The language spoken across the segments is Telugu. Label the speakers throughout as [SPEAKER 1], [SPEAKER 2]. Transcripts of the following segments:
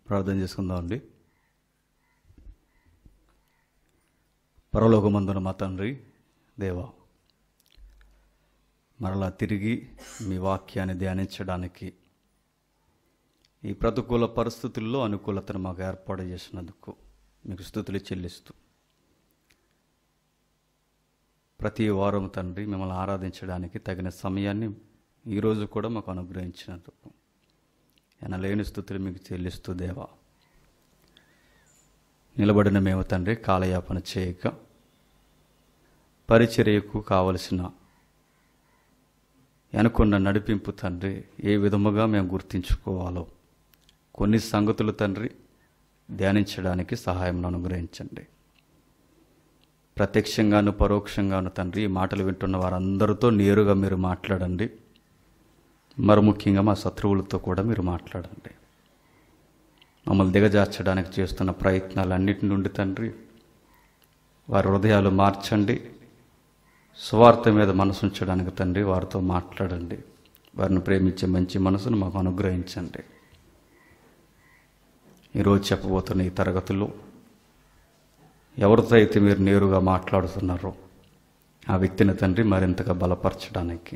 [SPEAKER 1] ప్రార్థన చేసుకుందామండి పరలోకమందున మా తండ్రి దేవా మరలా తిరిగి మీ వాక్యాన్ని ధ్యానించడానికి ఈ ప్రతికూల పరిస్థితుల్లో అనుకూలతను మాకు ఏర్పాటు చేసినందుకు మీకు స్థుతులు చెల్లిస్తూ ప్రతి వారం తండ్రి మిమ్మల్ని ఆరాధించడానికి తగిన సమయాన్ని ఈరోజు కూడా మాకు అనుగ్రహించినందుకు ఎనలేని స్థుతులు మీకు చెల్లిస్తూ దేవా నిలబడిన మేము తండ్రి కాలయాపన చేయక పరిచర్యకు కావలసిన అనుకున్న నడిపింపు తండ్రి ఏ విధముగా మేము గుర్తించుకోవాలో కొన్ని సంగతులు తండ్రి ధ్యానించడానికి సహాయం అనుగ్రహించండి ప్రత్యక్షంగాను పరోక్షంగాను తండ్రి ఈ మాటలు వింటున్న వారందరితో నేరుగా మీరు మాట్లాడండి మరి ముఖ్యంగా మా శత్రువులతో కూడా మీరు మాట్లాడండి మమ్మల్ని దిగజార్చడానికి చేస్తున్న ప్రయత్నాలన్నిటి నుండి తండ్రి వారి హృదయాలు మార్చండి స్వార్థ మీద మనసు ఉంచడానికి తండ్రి వారితో మాట్లాడండి వారిని ప్రేమించే మంచి మనసును మాకు అనుగ్రహించండి ఈరోజు చెప్పబోతున్న ఈ తరగతిలో ఎవరితో అయితే మీరు నేరుగా మాట్లాడుతున్నారో ఆ వ్యక్తిని తండ్రి మరింతగా బలపరచడానికి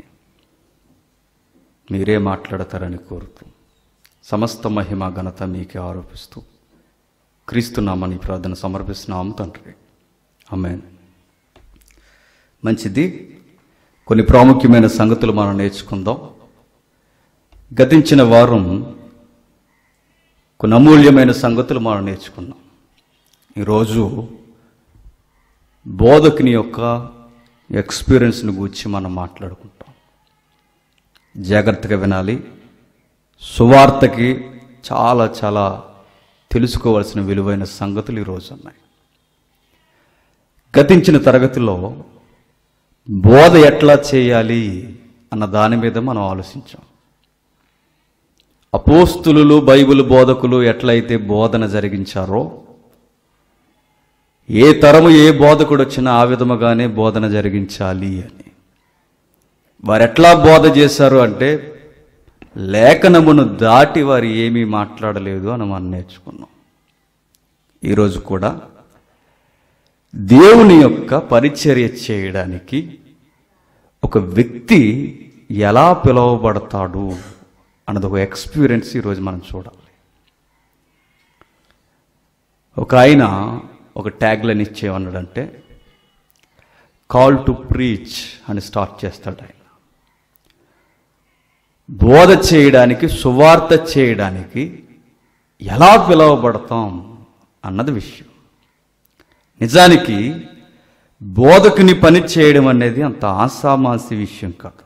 [SPEAKER 1] మీరే మాట్లాడతారని కోరుతూ సమస్త మహిమ ఘనత మీకే ఆరోపిస్తూ క్రీస్తున్నామని ప్రార్థన సమర్పిస్తున్నాము తండ్రి అమ్మేన్ మంచిది కొన్ని ప్రాముఖ్యమైన సంగతులు మనం నేర్చుకుందాం గతించిన వారం కొన్ని అమూల్యమైన సంగతులు మనం నేర్చుకున్నాం ఈరోజు బోధకుని యొక్క ఎక్స్పీరియన్స్ని గురించి మనం మాట్లాడుకుంటాం జాగ్రత్తగా వినాలి సువార్తకి చాలా చాలా తెలుసుకోవాల్సిన విలువైన సంగతులు ఈరోజు ఉన్నాయి గతించిన తరగతిలో బోధ ఎట్లా చేయాలి అన్న దాని మీద మనం ఆలోచించాం అపోస్తులు బైబిల్ బోధకులు ఎట్లయితే బోధన జరిగించారో ఏ తరము ఏ బోధకుడు వచ్చినా ఆ విధముగానే బోధన జరిగించాలి అని వారు ఎట్లా బోధ చేశారు అంటే లేఖనమును దాటి వారు ఏమీ మాట్లాడలేదు అని మనం నేర్చుకున్నాం ఈరోజు కూడా దేవుని యొక్క పరిచర్య చేయడానికి ఒక వ్యక్తి ఎలా పిలువబడతాడు అన్నది ఒక ఎక్స్పీరియన్స్ ఈరోజు మనం చూడాలి ఒక ఆయన ఒక ట్యాగ్లైన్ ఇచ్చేమన్నాడంటే కాల్ టు ప్రీచ్ అని స్టార్ట్ చేస్తాడు ఆయన బోధ చేయడానికి సువార్త చేయడానికి ఎలా పిలువబడతాం అన్నది విషయం నిజానికి బోధకుని పని చేయడం అనేది అంత ఆసామాసి విషయం కాదు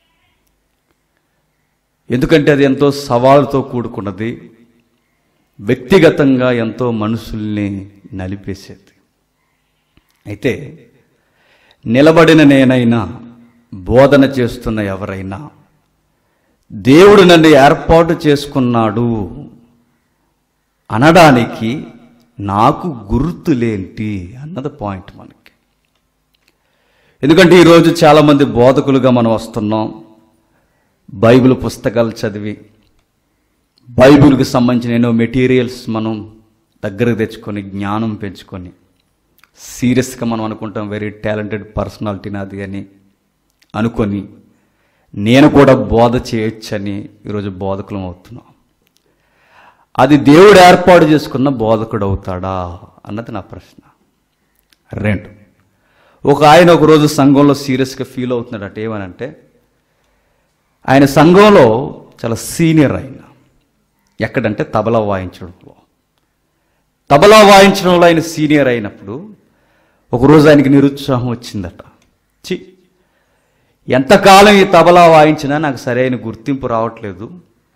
[SPEAKER 1] ఎందుకంటే అది ఎంతో సవాలుతో కూడుకున్నది వ్యక్తిగతంగా ఎంతో మనుషుల్ని నలిపేసేది అయితే నిలబడిన నేనైనా బోధన చేస్తున్న ఎవరైనా దేవుడు నన్ను ఏర్పాటు చేసుకున్నాడు అనడానికి నాకు గుర్తులేంటి అన్నది పాయింట్ మనకి ఎందుకంటే ఈరోజు చాలామంది బోధకులుగా మనం వస్తున్నాం బైబిల్ పుస్తకాలు చదివి బైబిల్కి సంబంధించిన ఎన్నో మెటీరియల్స్ మనం దగ్గరకు తెచ్చుకొని జ్ఞానం పెంచుకొని సీరియస్గా మనం అనుకుంటాం వెరీ టాలెంటెడ్ పర్సనాలిటీ నాది అని అనుకొని నేను కూడా బోధ చేయొచ్చని ఈరోజు బోధకులం అవుతున్నాం అది దేవుడు ఏర్పాటు చేసుకున్న బోధకుడు అవుతాడా అన్నది నా ప్రశ్న రెండు ఒక ఆయన ఒకరోజు సంఘంలో సీరియస్గా ఫీల్ అవుతున్నాడట ఏమనంటే ఆయన సంఘంలో చాలా సీనియర్ ఆయన ఎక్కడంటే తబలా వాయించడంలో తబలా వాయించడంలో ఆయన సీనియర్ అయినప్పుడు ఒకరోజు ఆయనకి నిరుత్సాహం వచ్చిందట చి ఎంతకాలం ఈ తబలా వాయించినా నాకు సరైన గుర్తింపు రావట్లేదు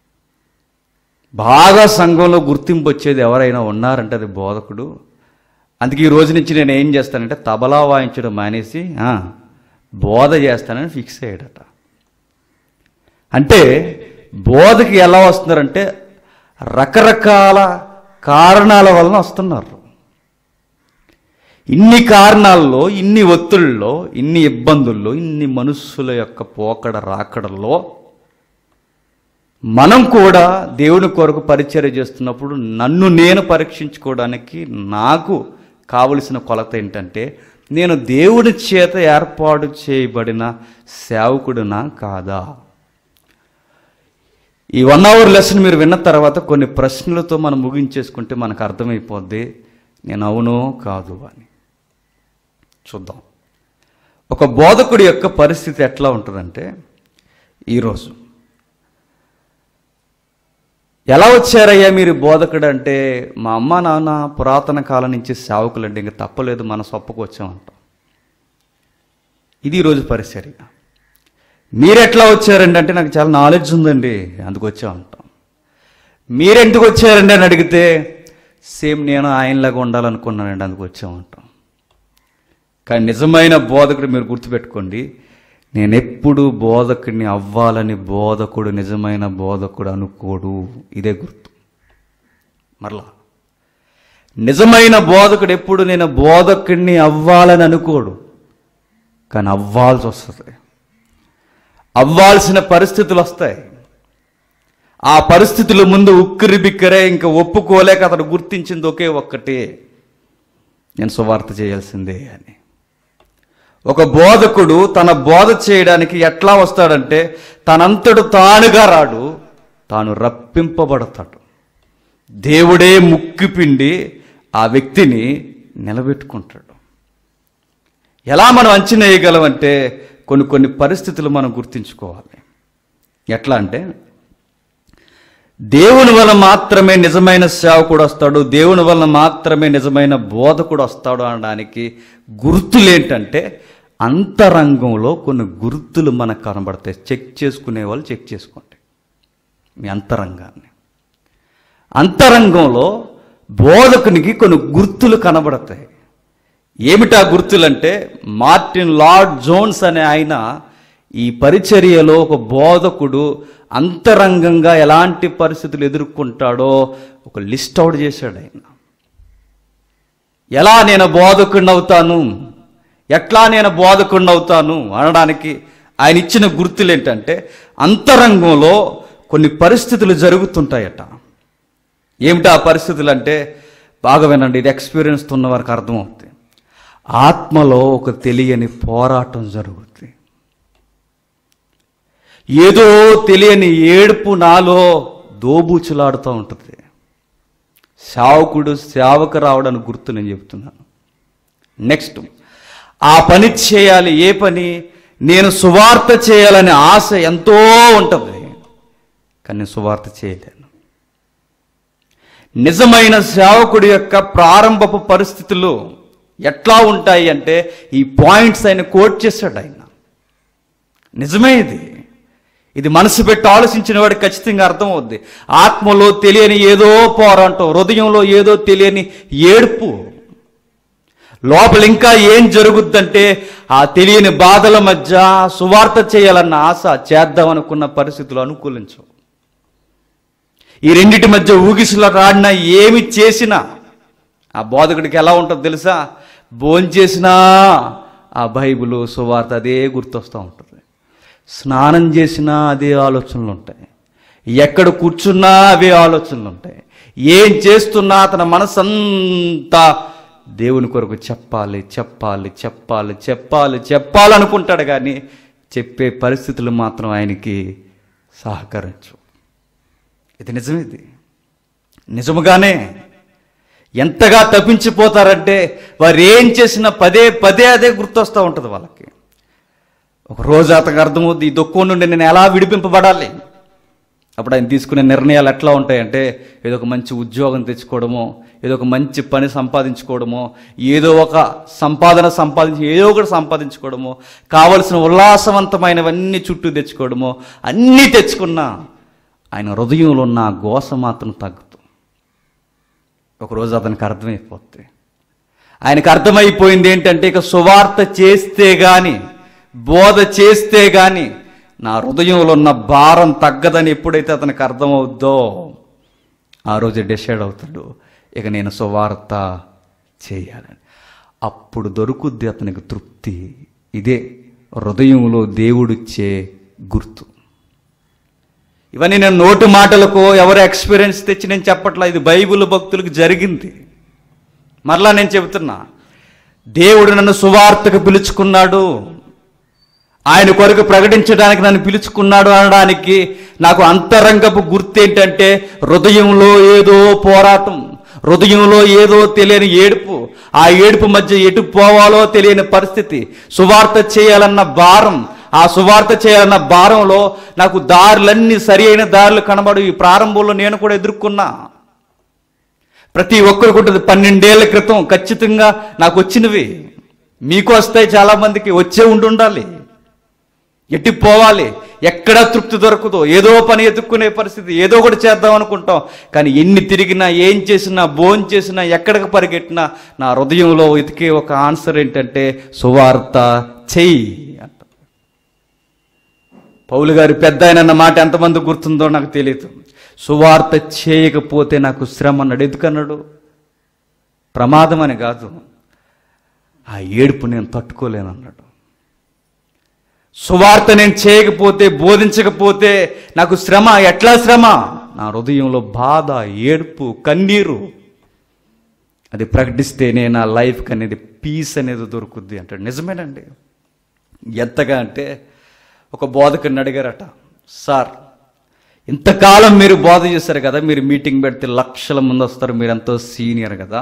[SPEAKER 1] బాగా సంఘంలో గుర్తింపు వచ్చేది ఎవరైనా ఉన్నారంటే అది బోధకుడు అందుకే ఈ రోజు నుంచి నేను ఏం చేస్తానంటే తబలా వాయించడం మానేసి ఆ, బోధ చేస్తానని ఫిక్స్ అయ్యాడట అంటే బోధకి ఎలా వస్తున్నారంటే రకరకాల కారణాల వలన వస్తున్నారు ఇన్ని కారణాల్లో ఇన్ని ఒత్తిళ్ళలో ఇన్ని ఇబ్బందుల్లో ఇన్ని మనుషుల యొక్క పోకడ రాకడల్లో మనం కూడా దేవుని కొరకు పరిచర్య చేస్తున్నప్పుడు నన్ను నేను పరీక్షించుకోవడానికి నాకు కావలసిన కొలత ఏంటంటే నేను దేవుని చేత ఏర్పాటు చేయబడిన సేవకుడునా కాదా ఈ వన్ అవర్ లెసన్ మీరు విన్న తర్వాత కొన్ని ప్రశ్నలతో మనం ముగించేసుకుంటే మనకు అర్థమైపోద్ది నేను అవునో కాదు అని చూద్దాం ఒక బోధకుడి యొక్క పరిస్థితి ఎట్లా ఉంటుందంటే ఈరోజు ఎలా వచ్చారయ్యా మీరు బోధకుడు అంటే మా అమ్మ నాన్న పురాతన కాలం నుంచి సేవకులండి ఇంక తప్పలేదు మన సొప్పకు వచ్చామంటాం ఇది ఈరోజు పరిచర్య మీరెట్లా వచ్చారండి అంటే నాకు చాలా నాలెడ్జ్ ఉందండి అందుకు వచ్చామంటాం మీరెందుకు వచ్చారండి అని అడిగితే సేమ్ నేను ఆయనలాగా ఉండాలనుకున్నానండి అందుకు వచ్చామంటాం కానీ నిజమైన బోధకుడు మీరు గుర్తుపెట్టుకోండి నేను ఎప్పుడు బోధకుడిని అవ్వాలని బోధకుడు నిజమైన బోధకుడు అనుకోడు ఇదే గుర్తు మరలా నిజమైన బోధకుడు ఎప్పుడు నేను బోధకుడిని అవ్వాలని అనుకోడు కానీ అవ్వాల్సి వస్తుంది అవ్వాల్సిన పరిస్థితులు వస్తాయి ఆ పరిస్థితుల ముందు ఉక్కిరి బిక్కిరే ఇంకా ఒప్పుకోలేక అతడు గుర్తించింది ఒకే ఒక్కటే నేను సువార్త చేయాల్సిందే అని ఒక బోధకుడు తన బోధ చేయడానికి ఎట్లా వస్తాడంటే తనంతడు తానుగా రాడు తాను రప్పింపబడతాడు దేవుడే ముక్కిపిండి ఆ వ్యక్తిని నిలబెట్టుకుంటాడు ఎలా మనం అంచనా వేయగలమంటే కొన్ని కొన్ని పరిస్థితులు మనం గుర్తించుకోవాలి ఎట్లా అంటే దేవుని వల్ల మాత్రమే నిజమైన సేవకుడు వస్తాడు దేవుని వల్ల మాత్రమే నిజమైన బోధకుడు వస్తాడు అనడానికి గుర్తులు ఏంటంటే అంతరంగంలో కొన్ని గుర్తులు మనకు కనబడతాయి చెక్ చేసుకునే వాళ్ళు చెక్ చేసుకోండి మీ అంతరంగాన్ని అంతరంగంలో బోధకునికి కొన్ని గుర్తులు కనబడతాయి ఏమిటా గుర్తులంటే మార్టిన్ లార్డ్ జోన్స్ అనే ఆయన ఈ పరిచర్యలో ఒక బోధకుడు అంతరంగంగా ఎలాంటి పరిస్థితులు ఎదుర్కొంటాడో ఒక లిస్ట్ అవుట్ చేశాడు ఆయన ఎలా నేను బోధకుడిని అవుతాను ఎట్లా నేను బోధకుడిని అవుతాను అనడానికి ఆయన ఇచ్చిన గుర్తులు ఏంటంటే అంతరంగంలో కొన్ని పరిస్థితులు జరుగుతుంటాయట ఏమిటి ఆ పరిస్థితులు అంటే బాగా వినండి ఇది ఎక్స్పీరియన్స్ ఉన్న వారికి అర్థమవుతుంది ఆత్మలో ఒక తెలియని పోరాటం జరుగుతుంది ఏదో తెలియని ఏడుపు నాలో దోబూచులాడుతూ ఉంటుంది సేవకుడు సేవకు రావడానికి గుర్తు నేను చెప్తున్నాను నెక్స్ట్ ఆ పని చేయాలి ఏ పని నేను సువార్త చేయాలనే ఆశ ఎంతో ఉంటుంది కానీ నేను సువార్త చేయలేను నిజమైన సేవకుడి యొక్క ప్రారంభపు పరిస్థితులు ఎట్లా ఉంటాయి అంటే ఈ పాయింట్స్ ఆయన కోట్ చేశాడు ఆయన నిజమే ఇది ఇది మనసు పెట్టి ఆలోచించిన వాడికి ఖచ్చితంగా అర్థమవుద్ది ఆత్మలో తెలియని ఏదో పోరాటం హృదయంలో ఏదో తెలియని ఏడుపు లోపల ఇంకా ఏం జరుగుద్దంటే ఆ తెలియని బాధల మధ్య సువార్త చేయాలన్న ఆశ చేద్దామనుకున్న పరిస్థితులు అనుకూలించవు ఈ రెండిటి మధ్య ఊగిసలో రాడినా ఏమి చేసినా ఆ బోధకుడికి ఎలా ఉంటుందో తెలుసా భోంచేసినా ఆ బైబిల్ సువార్త అదే గుర్తొస్తూ ఉంటుంది స్నానం చేసినా అదే ఆలోచనలు ఉంటాయి ఎక్కడ కూర్చున్నా అవే ఆలోచనలు ఉంటాయి ఏం చేస్తున్నా అతని మనసంతా దేవుని కొరకు చెప్పాలి చెప్పాలి చెప్పాలి చెప్పాలి చెప్పాలనుకుంటాడు కానీ చెప్పే పరిస్థితులు మాత్రం ఆయనకి సహకరించు ఇది నిజమేది నిజముగానే ఎంతగా తప్పించిపోతారంటే వారు ఏం చేసినా పదే పదే అదే గుర్తొస్తూ ఉంటుంది వాళ్ళకి ఒక రోజు అతనికి అర్థమవుద్ది ఈ దుఃఖం నుండి నేను ఎలా విడిపింపబడాలి అప్పుడు ఆయన తీసుకునే నిర్ణయాలు ఎట్లా ఉంటాయంటే ఏదో ఒక మంచి ఉద్యోగం తెచ్చుకోవడమో ఏదో ఒక మంచి పని సంపాదించుకోవడమో ఏదో ఒక సంపాదన సంపాదించి ఏదో ఒకటి సంపాదించుకోవడమో కావలసిన ఉల్లాసవంతమైనవన్నీ చుట్టూ తెచ్చుకోవడమో అన్నీ తెచ్చుకున్నా ఆయన హృదయంలో ఉన్న ఆ గోస మాత్రం తగ్గుతుంది ఒకరోజు అతనికి అర్థమైపోతుంది ఆయనకు అర్థమైపోయింది ఏంటంటే ఇక సువార్త చేస్తే గాని బోధ చేస్తే గాని నా హృదయంలో ఉన్న భారం తగ్గదని ఎప్పుడైతే అతనికి అర్థమవుద్దో ఆ రోజు డిసైడ్ అవుతాడు ఇక నేను సువార్త చేయాలని అప్పుడు దొరుకుద్ది అతనికి తృప్తి ఇదే హృదయంలో దేవుడిచ్చే గుర్తు ఇవన్నీ నేను నోటి మాటలకు ఎవరు ఎక్స్పీరియన్స్ తెచ్చి నేను చెప్పట్లా ఇది బైబిల్ భక్తులకు జరిగింది మరలా నేను చెబుతున్నా దేవుడు నన్ను సువార్తకు పిలుచుకున్నాడు ఆయన కొరకు ప్రకటించడానికి నన్ను పిలుచుకున్నాడు అనడానికి నాకు అంతరంగపు గుర్తు ఏంటంటే హృదయంలో ఏదో పోరాటం హృదయంలో ఏదో తెలియని ఏడుపు ఆ ఏడుపు మధ్య ఎటు పోవాలో తెలియని పరిస్థితి సువార్త చేయాలన్న భారం ఆ సువార్త చేయాలన్న భారంలో నాకు దారులన్నీ సరి అయిన దారులు కనబడు ఈ ప్రారంభంలో నేను కూడా ఎదుర్కొన్నా ప్రతి ఒక్కరికి ఉంటుంది పన్నెండేళ్ల క్రితం ఖచ్చితంగా నాకు వచ్చినవి మీకు వస్తాయి చాలా మందికి వచ్చే ఉండుండాలి ఎట్టి పోవాలి ఎక్కడా తృప్తి దొరకదు ఏదో పని ఎత్తుక్కునే పరిస్థితి ఏదో ఒకటి చేద్దాం అనుకుంటాం కానీ ఎన్ని తిరిగినా ఏం చేసినా భోజనం చేసినా ఎక్కడికి పరిగెట్టినా నా హృదయంలో వెతికే ఒక ఆన్సర్ ఏంటంటే సువార్త చెయ్యి అంట పౌలు గారి పెద్ద ఆయన అన్న మాట ఎంతమంది గుర్తుందో నాకు తెలియదు సువార్త చేయకపోతే నాకు శ్రమ అన్నాడు ఎందుకన్నాడు ప్రమాదం అని కాదు ఆ ఏడుపు నేను తట్టుకోలేను అన్నాడు సువార్త నేను చేయకపోతే బోధించకపోతే నాకు శ్రమ ఎట్లా శ్రమ నా హృదయంలో బాధ ఏడుపు కన్నీరు అది ప్రకటిస్తేనే నా లైఫ్కి అనేది పీస్ అనేది దొరుకుద్ది అంటాడు నిజమేనండి ఎంతగా అంటే ఒక బోధకుడిని అడిగారట సార్ ఇంతకాలం మీరు బోధ చేశారు కదా మీరు మీటింగ్ పెడితే లక్షల మంది వస్తారు మీరు ఎంతో సీనియర్ కదా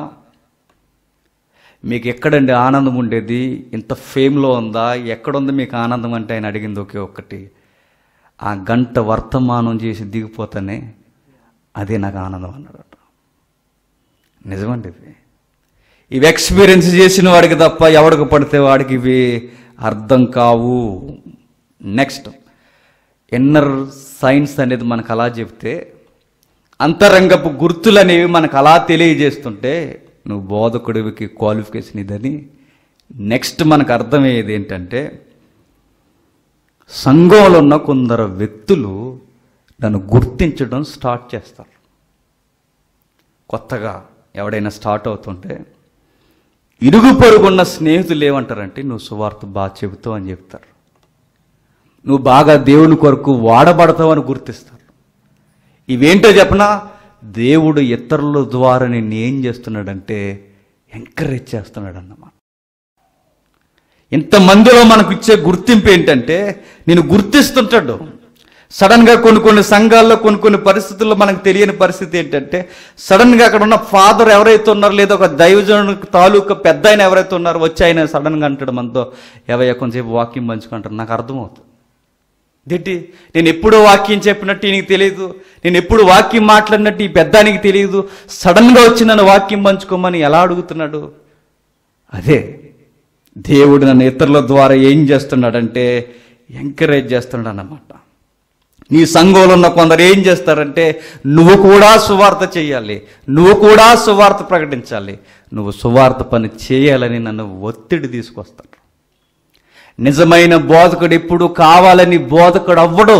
[SPEAKER 1] మీకు ఎక్కడండి ఆనందం ఉండేది ఇంత ఫేమ్లో ఉందా ఎక్కడుంది మీకు ఆనందం అంటే ఆయన అడిగింది ఒకే ఒక్కటి ఆ గంట వర్తమానం చేసి దిగిపోతానే అదే నాకు ఆనందం అన్నాడట నిజమండి ఇది ఇవి ఎక్స్పీరియన్స్ చేసిన వాడికి తప్ప ఎవడికి పడితే వాడికి ఇవి అర్థం కావు నెక్స్ట్ ఇన్నర్ సైన్స్ అనేది మనకు అలా చెప్తే అంతరంగపు గుర్తులు అనేవి మనకు అలా తెలియజేస్తుంటే నువ్వు బోధకుడివికి క్వాలిఫికేషన్ ఇదని నెక్స్ట్ మనకు అర్థమయ్యేది ఏంటంటే సంఘంలో ఉన్న కొందరు వ్యక్తులు నన్ను గుర్తించడం స్టార్ట్ చేస్తారు కొత్తగా ఎవడైనా స్టార్ట్ అవుతుంటే ఇరుగు పొరుగున్న స్నేహితులు ఏమంటారంటే నువ్వు సువార్త బాగా చెబుతావు అని చెప్తారు నువ్వు బాగా దేవుని కొరకు వాడబడతావు అని గుర్తిస్తారు ఇవేంటో చెప్పనా దేవుడు ఇతరుల ద్వారా నేను ఏం చేస్తున్నాడంటే ఎంకరేజ్ చేస్తున్నాడు అన్నమాట ఇంతమందిలో మనకు ఇచ్చే గుర్తింపు ఏంటంటే నేను గుర్తిస్తుంటాడు సడన్గా కొన్ని కొన్ని సంఘాల్లో కొన్ని కొన్ని పరిస్థితుల్లో మనకు తెలియని పరిస్థితి ఏంటంటే సడన్గా అక్కడ ఉన్న ఫాదర్ ఎవరైతే ఉన్నారో లేదా ఒక దైవజను తాలూకా పెద్ద ఆయన ఎవరైతే ఉన్నారో వచ్చి ఆయన సడన్గా అంటాడు మనతో ఎవయ్య కొంచెంసేపు వాక్యం పంచుకుంటారు నాకు అర్థమవుతుంది ఏంటి నేను ఎప్పుడో వాక్యం చెప్పినట్టు ఈయనకి తెలియదు నేను ఎప్పుడు వాక్యం మాట్లాడినట్టు ఈ పెద్దానికి తెలియదు సడన్గా వచ్చి నన్ను వాక్యం పంచుకోమని ఎలా అడుగుతున్నాడు అదే దేవుడు నన్ను ఇతరుల ద్వారా ఏం చేస్తున్నాడంటే ఎంకరేజ్ చేస్తున్నాడు అన్నమాట నీ సంఘంలో ఉన్న కొందరు ఏం చేస్తారంటే నువ్వు కూడా సువార్త చేయాలి నువ్వు కూడా సువార్త ప్రకటించాలి నువ్వు సువార్త పని చేయాలని నన్ను ఒత్తిడి తీసుకొస్తాడు నిజమైన బోధకుడు ఎప్పుడు కావాలని బోధకుడు అవ్వడు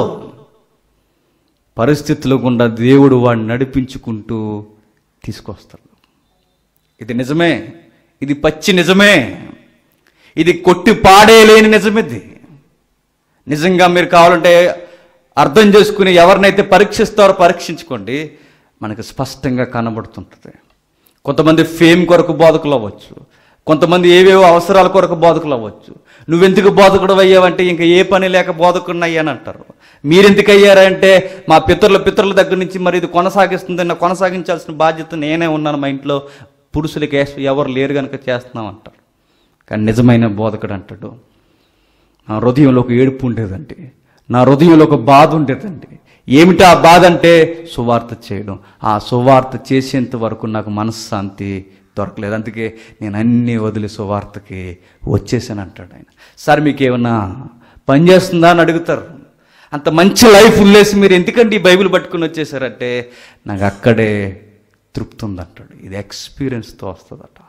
[SPEAKER 1] పరిస్థితుల గుండా దేవుడు వాడిని నడిపించుకుంటూ తీసుకొస్తాడు ఇది నిజమే ఇది పచ్చి నిజమే ఇది కొట్టి పాడేయలేని నిజమిది నిజంగా మీరు కావాలంటే అర్థం చేసుకుని ఎవరినైతే పరీక్షిస్తారో పరీక్షించుకోండి మనకు స్పష్టంగా కనబడుతుంటుంది కొంతమంది ఫేమ్ కొరకు బోధకులు అవ్వచ్చు కొంతమంది ఏవేవో అవసరాల కొరకు బోధకులు అవ్వచ్చు నువ్వెందుకు బోధకుడు అయ్యావంటే ఇంకా ఏ పని లేక బోధకుడిని అయ్యాను అంటారు మీరెందుకు అయ్యారంటే మా పితరుల పితరుల దగ్గర నుంచి మరి ఇది కొనసాగిస్తుంది నా కొనసాగించాల్సిన బాధ్యత నేనే ఉన్నాను మా ఇంట్లో పురుషులకి ఎవరు లేరు కనుక చేస్తున్నాం అంటారు కానీ నిజమైన బోధకుడు అంటాడు నా హృదయంలో ఒక ఏడుపు ఉండేదండి నా హృదయంలో ఒక బాధ ఉండేదండి ఏమిటి ఆ బాధ అంటే సువార్త చేయడం ఆ సువార్త చేసేంత వరకు నాకు మనశ్శాంతి దొరకలేదు అందుకే నేను అన్నీ వదిలి సువార్తకి వచ్చేసాను అంటాడు ఆయన సార్ మీకు ఏమన్నా పని చేస్తుందా అని అడుగుతారు అంత మంచి లైఫ్ ఉల్లేసి మీరు ఎందుకండి ఈ బైబిల్ పట్టుకుని వచ్చేసారంటే నాకు అక్కడే తృప్తి ఉందంటాడు ఇది ఎక్స్పీరియన్స్తో వస్తుందట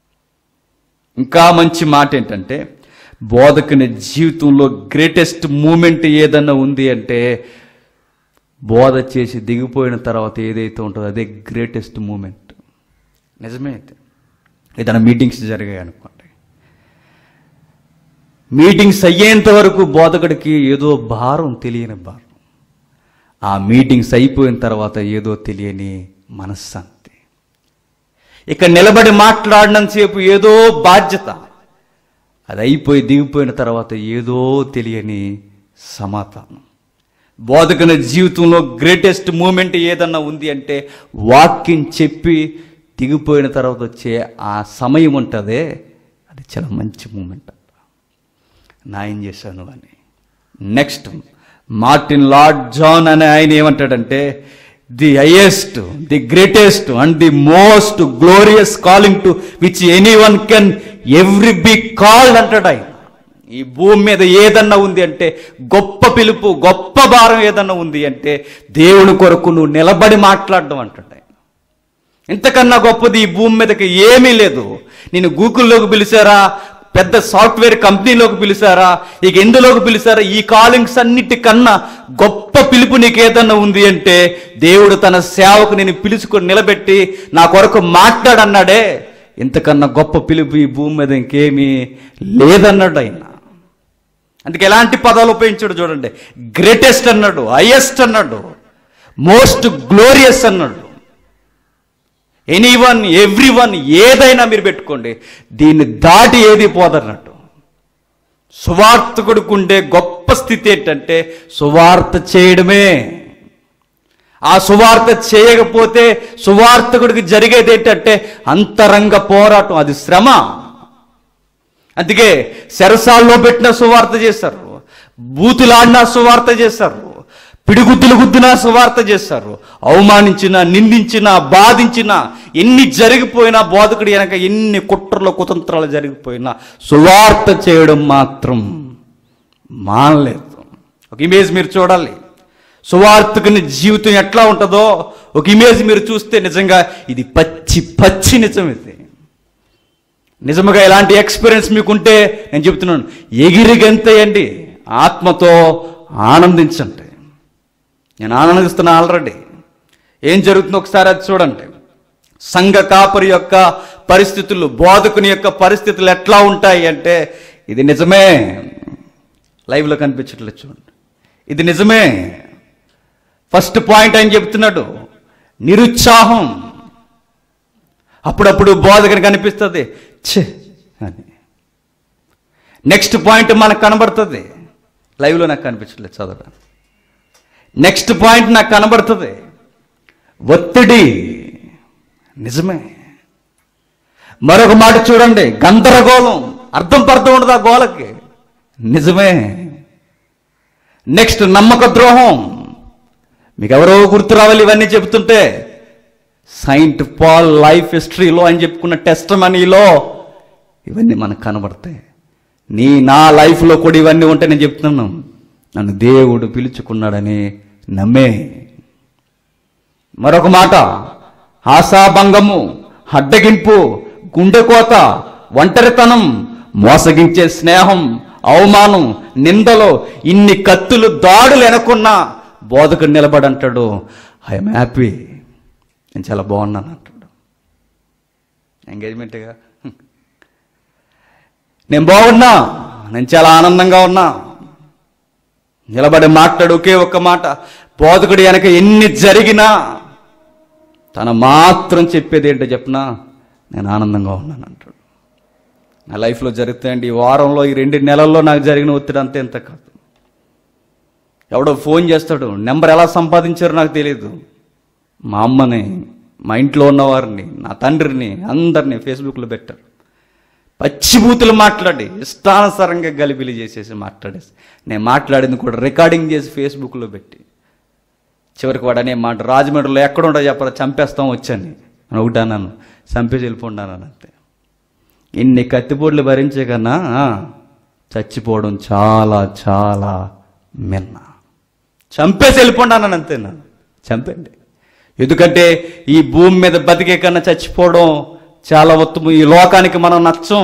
[SPEAKER 1] ఇంకా మంచి మాట ఏంటంటే బోధకుని జీవితంలో గ్రేటెస్ట్ మూమెంట్ ఏదన్నా ఉంది అంటే బోధ చేసి దిగిపోయిన తర్వాత ఏదైతే ఉంటుందో అదే గ్రేటెస్ట్ మూమెంట్ నిజమే అయితే ఏదైనా మీటింగ్స్ జరిగాయి అనుకోండి మీటింగ్స్ అయ్యేంత వరకు బోధకుడికి ఏదో భారం తెలియని భారం ఆ మీటింగ్స్ అయిపోయిన తర్వాత ఏదో తెలియని మనశ్శాంతి ఇక నిలబడి మాట్లాడినంతసేపు ఏదో బాధ్యత అది అయిపోయి దిగిపోయిన తర్వాత ఏదో తెలియని సమాధానం బోధకుని జీవితంలో గ్రేటెస్ట్ మూమెంట్ ఏదన్నా ఉంది అంటే వాక్యం చెప్పి దిగిపోయిన తర్వాత వచ్చే ఆ సమయం ఉంటుందే అది చాలా మంచి మూమెంట్ అంట నా ఏం చేశాను అని నెక్స్ట్ మార్టిన్ లార్డ్ జాన్ అనే ఆయన ఏమంటాడంటే the highest the greatest and the most glorious calling to which any one can ever be called అంటాడు ఆయన ఈ భూమి మీద ఏదన్నా ఉంది అంటే గొప్ప పిలుపు గొప్ప భారం ఏదన్నా ఉంది అంటే దేవుని కొరకు నువ్వు నిలబడి మాట్లాడడం అంటాడు ఆయన ఇంతకన్నా గొప్పది ఈ భూమి మీదకి ఏమీ లేదు నేను గూగుల్లోకి పిలిచారా పెద్ద సాఫ్ట్వేర్ కంపెనీలోకి పిలిచారా ఇక ఎందులోకి పిలిచారా ఈ కాలింగ్స్ అన్నిటికన్నా గొప్ప పిలుపు నీకు ఏదన్నా ఉంది అంటే దేవుడు తన సేవకు నేను పిలుచుకొని నిలబెట్టి నా కొరకు మాట్లాడన్నాడే ఇంతకన్నా గొప్ప పిలుపు ఈ భూమి మీద ఇంకేమీ లేదన్నాడు ఆయన అందుకే ఎలాంటి పదాలు ఉపయోగించాడు చూడండి గ్రేటెస్ట్ అన్నాడు హైయెస్ట్ అన్నాడు మోస్ట్ గ్లోరియస్ అన్నాడు ఎనీ వన్ ఎవ్రీ వన్ ఏదైనా మీరు పెట్టుకోండి దీన్ని దాటి ఏది పోదన్నట్టు సువార్తకుడికి ఉండే గొప్ప స్థితి ఏంటంటే సువార్త చేయడమే ఆ సువార్త చేయకపోతే సువార్తకుడికి జరిగేది ఏంటంటే అంతరంగ పోరాటం అది శ్రమ అందుకే సెరసాల్లో పెట్టిన సువార్త చేశారు బూతులాడిన సువార్త చేశారు పిడిగుద్దులు గుద్దిన సువార్త చేశారు అవమానించిన నిందించిన బాధించిన ఎన్ని జరిగిపోయినా బోధకుడు వెనక ఎన్ని కుట్రలు కుతంత్రాలు జరిగిపోయినా సువార్త చేయడం మాత్రం మానలేదు ఒక ఇమేజ్ మీరు చూడాలి సువార్తకుని జీవితం ఎట్లా ఉంటుందో ఒక ఇమేజ్ మీరు చూస్తే నిజంగా ఇది పచ్చి పచ్చి నిజం ఇది నిజముగా ఇలాంటి ఎక్స్పీరియన్స్ మీకుంటే నేను చెప్తున్నాను ఎగిరి గంతేయండి ఆత్మతో ఆనందించండి నేను ఆనందిస్తున్నా ఆల్రెడీ ఏం జరుగుతుందో ఒకసారి అది చూడండి సంఘ కాపరి యొక్క పరిస్థితులు బోధకుని యొక్క పరిస్థితులు ఎట్లా ఉంటాయి అంటే ఇది నిజమే లైవ్లో కనిపించట్లేదు చూడండి ఇది నిజమే ఫస్ట్ పాయింట్ ఆయన చెప్తున్నాడు నిరుత్సాహం అప్పుడప్పుడు బోధకుని కనిపిస్తుంది ఛే అని నెక్స్ట్ పాయింట్ మనకు కనబడుతుంది లైవ్లో నాకు కనిపించట్లేదు చదవడానికి నెక్స్ట్ పాయింట్ నాకు కనబడుతుంది ఒత్తిడి నిజమే మరొక మాట చూడండి గందరగోళం అర్థం పర్థం ఉండదు ఆ గోలకి నిజమే నెక్స్ట్ నమ్మక ద్రోహం మీకు ఎవరో గుర్తు రావాలి ఇవన్నీ చెబుతుంటే సైంట్ పాల్ లైఫ్ హిస్టరీలో అని చెప్పుకున్న టెస్ట్ మనీలో ఇవన్నీ మనకు కనబడతాయి నీ నా లైఫ్లో కూడా ఇవన్నీ ఉంటే నేను చెప్తున్నాను నన్ను దేవుడు పిలుచుకున్నాడని నమ్మే మరొక మాట ఆశాభంగము అడ్డగింపు గుండెకోత ఒంటరితనం మోసగించే స్నేహం అవమానం నిందలు ఇన్ని కత్తులు దాడులు వెనకున్నా బోధకుడు నిలబడంటాడు ఐఎమ్ హ్యాపీ నేను చాలా బాగున్నాను అంటాడు ఎంగేజ్మెంట్గా నేను బాగున్నా నేను చాలా ఆనందంగా ఉన్నా నిలబడి మాట్లాడు ఒకే ఒక్క మాట బోధకుడు వెనక ఎన్ని జరిగినా తన మాత్రం చెప్పేది ఏంటో చెప్పినా నేను ఆనందంగా ఉన్నాను అంటాడు నా లైఫ్లో జరుగుతాయండి ఈ వారంలో ఈ రెండు నెలల్లో నాకు జరిగిన ఒత్తిడి అంతే ఎంత కాదు ఎవడో ఫోన్ చేస్తాడు నెంబర్ ఎలా సంపాదించారో నాకు తెలియదు మా అమ్మని మా ఇంట్లో ఉన్నవారిని నా తండ్రిని అందరినీ ఫేస్బుక్లో పెట్టారు పచ్చిబూతులు మాట్లాడి ఇష్టానుసారంగా గలిబిలి చేసేసి మాట్లాడేసి నేను మాట్లాడింది కూడా రికార్డింగ్ చేసి ఫేస్బుక్లో పెట్టి చివరికి వాడు అనే మాట రాజమండ్రిలో ఎక్కడ ఉండో చెప్పరా చంపేస్తాం వచ్చాను అని ఒకటి అన్నాను చంపేసి వెళ్ళిపోండాను అంతే ఇన్ని కత్తిపోట్లు భరించే కన్నా ఆ, చచ్చిపోవడం చాలా చాలా మిన్న చంపేసి వెళ్ళిపోండాను అంతే నన్ను చంపండి ఎందుకంటే ఈ భూమి మీద బతికే కన్నా చచ్చిపోవడం చాలా ఉత్తమం ఈ లోకానికి మనం నచ్చం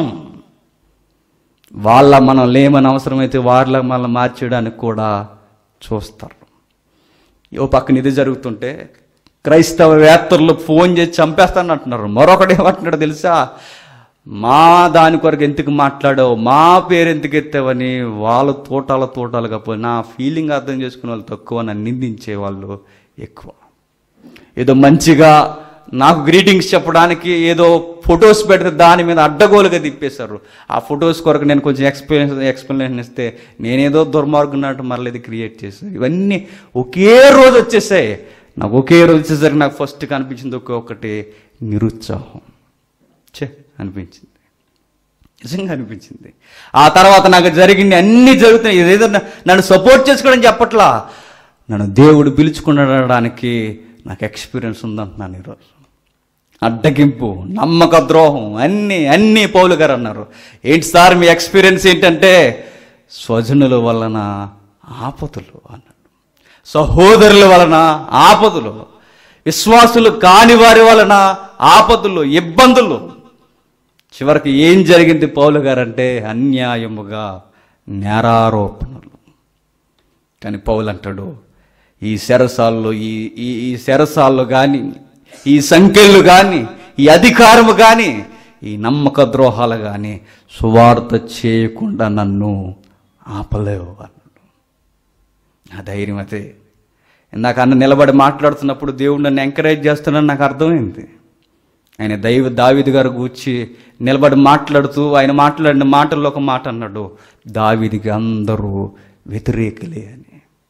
[SPEAKER 1] వాళ్ళ మనం లేమని అవసరమైతే వాళ్ళ మనం మార్చేయడానికి కూడా చూస్తారు ఓ పక్కన ఇది జరుగుతుంటే క్రైస్తవ వేత్తలు ఫోన్ చేసి చంపేస్తాను అంటున్నారు మరొకటి ఏమంటున్నాడు తెలుసా మా దాని కొరకు ఎందుకు మాట్లాడావు మా పేరు ఎందుకు ఎత్తావని వాళ్ళ తోటాల తోటాలుగా పోయి నా ఫీలింగ్ అర్థం చేసుకునే వాళ్ళు తక్కువ నన్ను నిందించే వాళ్ళు ఎక్కువ ఏదో మంచిగా నాకు గ్రీటింగ్స్ చెప్పడానికి ఏదో ఫొటోస్ పెడితే దాని మీద అడ్డగోలుగా తిప్పేశారు ఆ ఫొటోస్ కొరకు నేను కొంచెం ఎక్స్ప్లెయిన్ ఎక్స్ప్లెనేషన్ ఇస్తే నేనేదో దుర్మార్గున్నట్టు మరలా ఇది క్రియేట్ చేశాను ఇవన్నీ ఒకే రోజు వచ్చేసాయి నాకు ఒకే రోజు వచ్చేసరికి నాకు ఫస్ట్ కనిపించింది ఒకే ఒకటి నిరుత్సాహం చే అనిపించింది నిజంగా అనిపించింది ఆ తర్వాత నాకు జరిగింది అన్నీ జరుగుతున్నాయి ఏదో నన్ను సపోర్ట్ చేసుకోవడం చెప్పట్లా నన్ను దేవుడు పిలుచుకునడానికి నాకు ఎక్స్పీరియన్స్ ఉందంటున్నాను ఈరోజు అడ్డగింపు నమ్మక ద్రోహం అన్నీ అన్నీ పౌలు గారు అన్నారు ఏంటి సార్ మీ ఎక్స్పీరియన్స్ ఏంటంటే స్వజనుల వలన ఆపతులు అన్నాడు సహోదరుల వలన ఆపదలు విశ్వాసులు కాని వారి వలన ఆపదలు ఇబ్బందులు చివరికి ఏం జరిగింది పౌలు గారంటే అన్యాయముగా నేరారోపణలు కానీ పౌలు అంటాడు ఈ శరసాల్లో ఈ ఈ ఈ శరసాల్లో కానీ ఈ సంఖ్యలు కానీ ఈ అధికారము కానీ ఈ నమ్మక ద్రోహాలు కానీ సువార్త చేయకుండా నన్ను ఆపలేవు అన్నాడు నా ధైర్యం అదే ఇందాక అన్న నిలబడి మాట్లాడుతున్నప్పుడు దేవుడు నన్ను ఎంకరేజ్ చేస్తున్నాను నాకు అర్థమైంది ఆయన దైవ దావిది గారు కూర్చి నిలబడి మాట్లాడుతూ ఆయన మాట్లాడిన మాటల్లో ఒక మాట అన్నాడు దావిదికి అందరూ వ్యతిరేకులే అని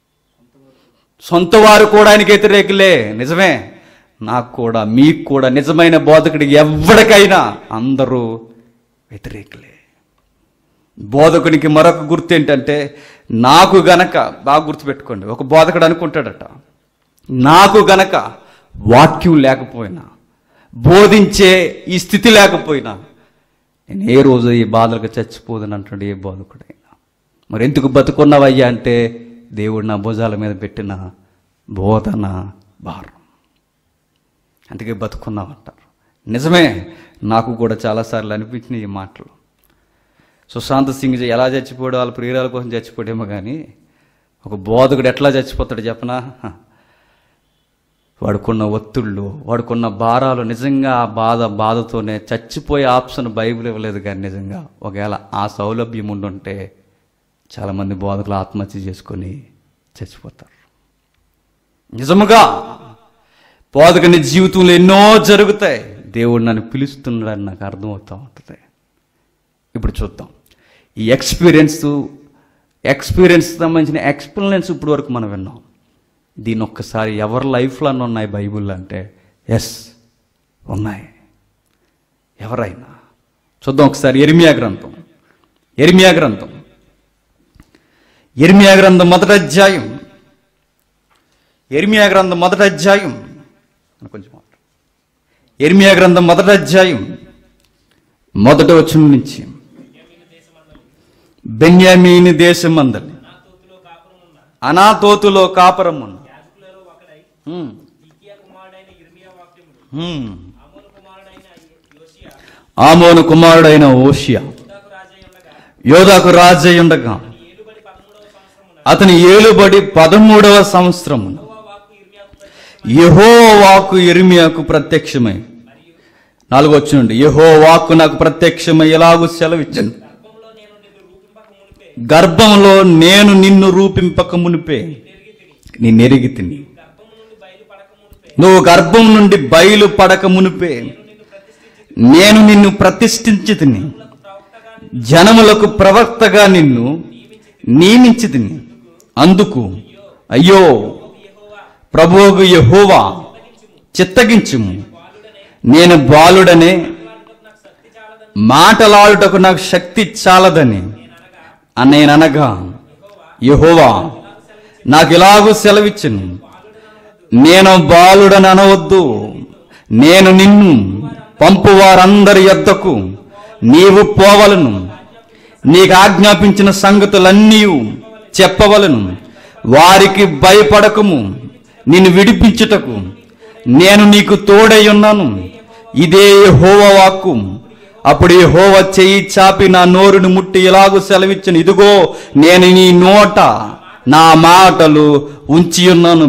[SPEAKER 1] సొంత వారు కూడా ఆయనకి వ్యతిరేకులే నిజమే నాకు కూడా మీకు కూడా నిజమైన బోధకుడికి ఎవరికైనా అందరూ వ్యతిరేకులే బోధకునికి మరొక గుర్తు ఏంటంటే నాకు గనక బాగా గుర్తుపెట్టుకోండి ఒక బోధకుడు అనుకుంటాడట నాకు గనక వాక్యం లేకపోయినా బోధించే ఈ స్థితి లేకపోయినా నేను ఏ రోజు ఈ బాధలకు చచ్చిపోదని అంటాడు ఏ బోధకుడైనా మరి ఎందుకు బతుకున్నావయ్యా అంటే దేవుడు నా భుజాల మీద పెట్టిన బోధన భారం అందుకే బతుకున్నామంటారు నిజమే నాకు కూడా చాలాసార్లు అనిపించినాయి ఈ మాటలు సుశాంత్ సింగ్ ఎలా చచ్చిపోయాడు వాళ్ళ ప్రియురాల కోసం చచ్చిపోయాడేమో కానీ ఒక బోధకుడు ఎట్లా చచ్చిపోతాడు చెప్పనా హ. వాడుకున్న ఒత్తిళ్ళు వాడుకున్న భారాలు నిజంగా ఆ బాధ బాధతోనే చచ్చిపోయే ఆప్షన్ బైబిల్ ఇవ్వలేదు కానీ నిజంగా ఒకవేళ ఆ సౌలభ్యం ఉండుంటే చాలామంది బోధకులు ఆత్మహత్య చేసుకొని చచ్చిపోతారు నిజముగా బోధకుని జీవితంలో ఎన్నో జరుగుతాయి దేవుడు నన్ను పిలుస్తున్నాడని నాకు అర్థమవుతూ ఉంటుంది ఇప్పుడు చూద్దాం ఈ ఎక్స్పీరియన్స్ ఎక్స్పీరియన్స్ సంబంధించిన ఎక్స్ప్లెయిన్స్ ఇప్పుడు వరకు మనం విన్నాం దీని ఒక్కసారి ఎవరి లైఫ్లో ఉన్నాయి బైబుల్ అంటే ఎస్ ఉన్నాయి ఎవరైనా చూద్దాం ఒకసారి ఎరిమియా గ్రంథం ఎరిమియా గ్రంథం ఎరిమియా గ్రంథం మొదటి అధ్యాయం ఎరిమియా గ్రంథం మొదటి అధ్యాయం అని కొంచెం మాట. ఎరిమియా గ్రంథం మొదటి అధ్యాయం మొదటి వచనం నుంచి బెన్యామీని దేశమందలి అనాతోతులో కాపురమున్న హ్మ్. హ్మ్. ఆమోను కుమారుడైన ఓషియా యోధాకు రాజై ఉండగా అతని ఏలుబడి పదమూడవ సంవత్సరము యహో వాకు ఇర్మియాకు ప్రత్యక్షమై నాలుగు వచ్చినండి యహో వాక్కు నాకు ప్రత్యక్షమై ఎలాగూ సెలవిచ్చండి గర్భంలో నేను నిన్ను రూపింపక మునిపే నీ నెరిగి తిని నువ్వు గర్భం నుండి బయలు పడక మునిపే నేను నిన్ను ప్రతిష్ఠించి తిని జనములకు ప్రవక్తగా నిన్ను నియమించి తిని అందుకు అయ్యో ప్రభువుకు యహోవా చిత్తగించుము నేను బాలుడనే మాటలాడుటకు నాకు శక్తి చాలదని నేననగా యహోవా నాకు ఇలాగూ సెలవిచ్చును నేను బాలుడని అనవద్దు నేను నిన్ను పంపు వారందరి యొద్దకు నీవు పోవలను నీకు ఆజ్ఞాపించిన సంగతులన్నీ చెప్పవలను వారికి భయపడకము నిన్ను విడిపించుటకు నేను నీకు తోడై ఉన్నాను ఇదే యెహోవ వాక్కు అప్పుడు యెహోవ చెయ్యి చాపి నా నోరును ముట్టి ఇలాగూ సెలవిచ్చను ఇదిగో నేను నీ నోట నా మాటలు ఉంచి ఉన్నాను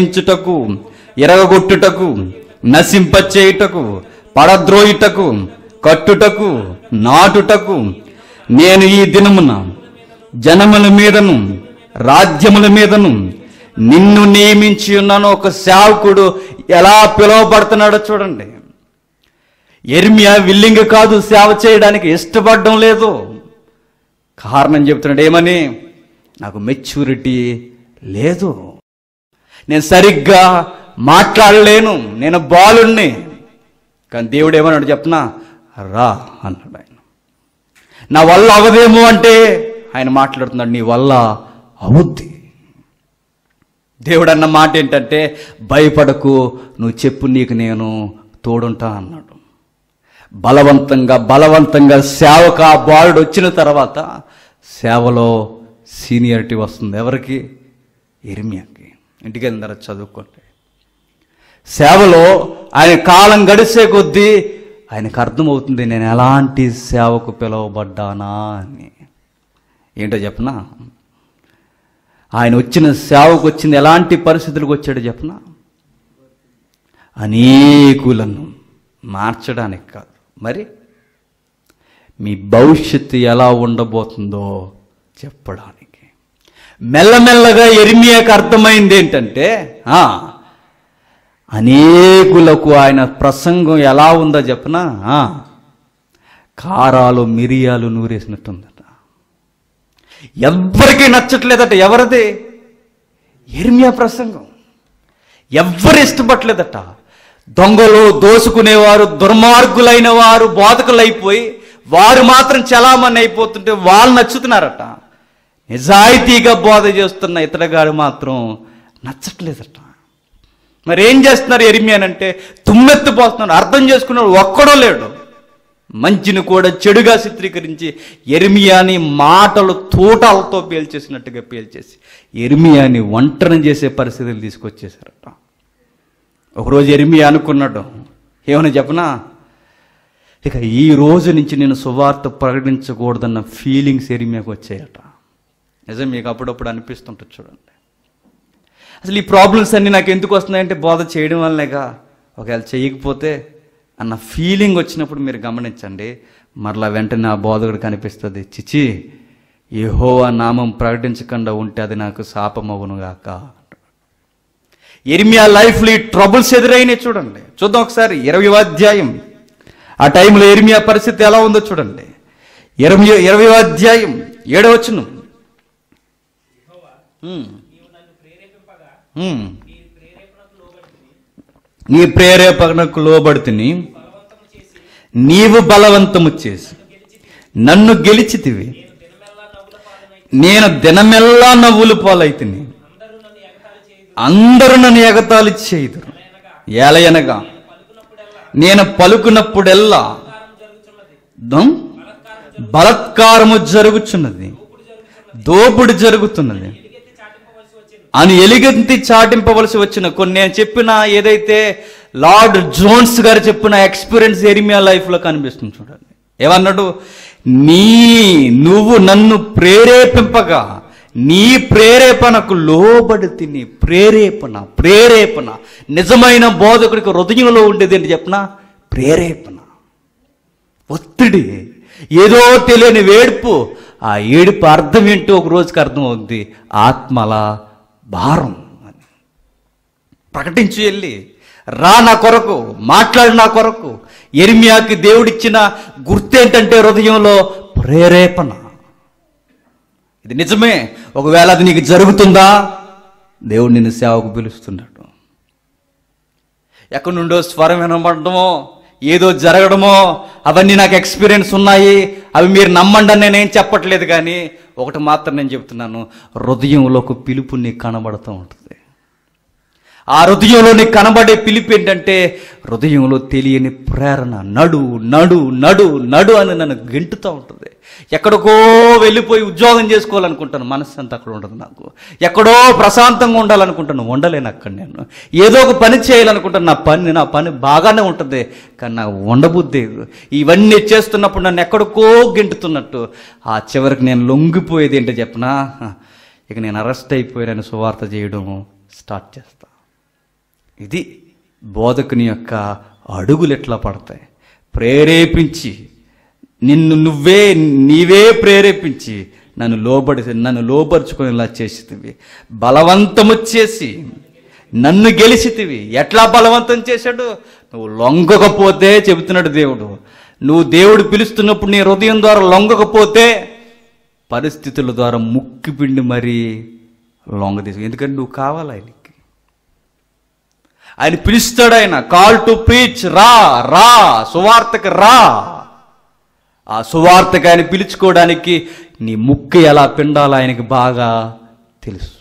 [SPEAKER 1] పెల్లగించుటకు ఎరగగొట్టుటకు నశింపచేయుటకు పడద్రోయుటకు కట్టుటకు నాటుటకు నేను ఈ దినమున జనముల మీదను రాజ్యముల మీదను నిన్ను నియమించి ఉన్నాను ఒక సేవకుడు ఎలా పిలువబడుతున్నాడో చూడండి ఎర్మియా విల్లింగ్ కాదు సేవ చేయడానికి ఇష్టపడడం లేదు కారణం చెప్తున్నాడు ఏమని నాకు మెచ్యూరిటీ లేదు నేను సరిగ్గా మాట్లాడలేను నేను బాలుణ్ణి కానీ దేవుడు ఏమన్నాడు చెప్పనా రా అన్నాడు ఆయన నా వల్ల అవదేమో అంటే ఆయన మాట్లాడుతున్నాడు నీ వల్ల అవుద్ది దేవుడు అన్న మాట ఏంటంటే భయపడకు నువ్వు చెప్పు నీకు నేను తోడుంటా అన్నాడు బలవంతంగా బలవంతంగా సేవకు ఆ బాలుడు వచ్చిన తర్వాత సేవలో సీనియారిటీ వస్తుంది ఎవరికి ఎరిమియాకి ఇంటికి వెళ్ళిన తర్వాత చదువుకోండి సేవలో ఆయన కాలం గడిచే కొద్దీ ఆయనకు అర్థమవుతుంది నేను ఎలాంటి సేవకు పిలువబడ్డానా అని ఏంటో చెప్పనా ఆయన వచ్చిన సేవకు వచ్చింది ఎలాంటి పరిస్థితులకు వచ్చాడో చెప్పనా అనేకులను మార్చడానికి కాదు మరి మీ భవిష్యత్తు ఎలా ఉండబోతుందో చెప్పడానికి మెల్లమెల్లగా ఎరిమియాకు అర్థమైంది ఏంటంటే ఆ, అనేకులకు ఆయన ప్రసంగం ఎలా ఉందో చెప్పనా ఆ, కారాలు మిరియాలు నూరేసినట్టుందట ఎవ్వరికీ నచ్చట్లేదట ఎవరిది ఎర్మియా ప్రసంగం ఎవ్వరు ఇష్టపడలేదట దొంగలు దోసుకునేవారు దుర్మార్గులైన వారు బోధకులైపోయి వారు మాత్రం చలామణి అయిపోతుంటే వాళ్ళు నచ్చుతున్నారట నిజాయితీగా బోధ చేస్తున్న ఇతరగాడు మాత్రం నచ్చట్లేదట మరి ఏం చేస్తున్నారు ఎరిమియానంటే తుమ్మెత్తిపోతున్నారు అర్థం చేసుకున్నాడు ఒక్కడో లేడు మంచిని కూడా చెడుగా చిత్రీకరించి ఎర్మియాని మాటలు తూటాలతో పేల్చేసినట్టుగా పేల్చేసి ఎర్మియాని ఒంటరిని చేసే పరిస్థితులు తీసుకొచ్చేసారట ఒకరోజు ఎర్మియా అనుకున్నాడు ఏమని చెప్పనా ఇక ఈ రోజు నుంచి నేను సువార్త ప్రకటించకూడదన్న ఫీలింగ్స్ ఎరిమియాకు వచ్చాయట నిజం మీకు అప్పుడప్పుడు అనిపిస్తుంటుంది చూడండి అసలు ఈ ప్రాబ్లమ్స్ అన్నీ నాకు ఎందుకు వస్తున్నాయంటే బోధ చేయడం వల్లనేగా ఒకవేళ చేయకపోతే అన్న ఫీలింగ్ వచ్చినప్పుడు మీరు గమనించండి మరలా వెంటనే ఆ బోధకుడు కనిపిస్తుంది చిచి యెహోవా నామం ప్రకటించకుండా ఉంటే అది నాకు శాపమవును గాక ఎరిమియా లైఫ్లో ఈ ట్రబుల్స్ ఎదురైనాయి చూడండి చూద్దాం ఒకసారి ఇరవై అధ్యాయం ఆ టైంలో ఎరిమియా పరిస్థితి ఎలా ఉందో చూడండి ఇరవై ఇరవై అధ్యాయం ఏడవచ్చును ఉమ్. ఉమ్. నీ ప్రేరేపణకు లోబడితిని నీవు బలవంతము చేసి నన్ను గెలిచితివి నేను దినమెల్లా నవ్వులు పాలైతిని అందరూ నన్ను ఎగతాళి చేయుదురు ఏలయనగా నేను పలుకున్నప్పుడెల్లా దం- బలత్కారము జరుగుచున్నది దోపుడు జరుగుతున్నది అని ఎలుగెత్తి చాటింపవలసి వచ్చిన కొన్ని నేను చెప్పిన ఏదైతే లార్డ్ జోన్స్ గారు చెప్పిన ఎక్స్పీరియన్స్ ఎరిమియా లైఫ్లో కనిపిస్తుంది చూడండి ఏమన్నాడు నీ నువ్వు నన్ను ప్రేరేపింపగా నీ ప్రేరేపణకు లోబడి తిని ప్రేరేపణ ప్రేరేపణ నిజమైన బోధకుడికి హృదయంలో ఉండేది ఏంటి చెప్పిన ప్రేరేపణ ఒత్తిడి ఏదో తెలియని వేడుపు ఆ ఏడుపు అర్థం ఏంటో ఒక రోజుకి అర్థం అవుద్ది ఆత్మల భారం అని ప్రకటించి వెళ్ళి రా నా కొరకు మాట్లాడు నా కొరకు ఎరిమియాకి దేవుడిచ్చిన గుర్తేంటంటే హృదయంలో ప్రేరేపణ ఇది నిజమే ఒకవేళ అది నీకు జరుగుతుందా దేవుడు నిన్ను సేవకు పిలుస్తున్నాడు ఎక్కడి నుండో స్వరం వినబడటమో ఏదో జరగడమో అవన్నీ నాకు ఎక్స్పీరియన్స్ ఉన్నాయి అవి మీరు నమ్మండి అని నేనేం చెప్పట్లేదు కానీ ఒకటి మాత్రం నేను చెప్తున్నాను హృదయంలో ఒక పిలుపు నీకు కనబడుతూ ఉంటుంది ఆ హృదయంలో నీకు కనబడే పిలుపు ఏంటంటే హృదయంలో తెలియని ప్రేరణ నడు నడు నడు నడు అని నన్ను గెంటుతూ ఉంటుంది ఎక్కడికో వెళ్ళిపోయి ఉద్యోగం చేసుకోవాలనుకుంటాను మనసు అంతా అక్కడ ఉండదు నాకు ఎక్కడో ప్రశాంతంగా ఉండాలనుకుంటాను ఉండలేను అక్కడ నేను ఏదో ఒక పని చేయాలనుకుంటాను నా పని నా పని బాగానే ఉంటుంది కానీ నాకు ఉండబుద్ధి లేదు. ఇవన్నీ చేస్తున్నప్పుడు నన్ను ఎక్కడికో గెంటుతున్నట్టు ఆ చివరికి నేను లొంగిపోయేది ఏంటో చెప్పనా ఇక నేను అరెస్ట్ అయిపోయానని సువార్త చేయడం స్టార్ట్ చేస్తా ఇది బోధకుని యొక్క అడుగులు ఎట్లా పడతాయి ప్రేరేపించి నిన్ను నువ్వే నీవే ప్రేరేపించి నన్ను లోబడి నన్ను లోపరుచుకునేలా చేసితివి బలవంతము చేసి నన్ను గెలిచితివి ఎట్లా బలవంతం చేశాడు నువ్వు లొంగకపోతే చెబుతున్నాడు దేవుడు నువ్వు దేవుడు పిలుస్తున్నప్పుడు నీ హృదయం ద్వారా లొంగకపోతే పరిస్థితుల ద్వారా ముక్కి పిండి మరీ లొంగ తీసు ఎందుకంటే నువ్వు కావాలి ఆయనకి ఆయన పిలుస్తాడు ఆయన కాల్ టు ప్రీచ్ రా రా సువార్తకు రా ఆ సువార్తకు ఆయన పిలుచుకోవడానికి నీ ముక్కు ఎలా పిండాలో ఆయనకి బాగా తెలుసు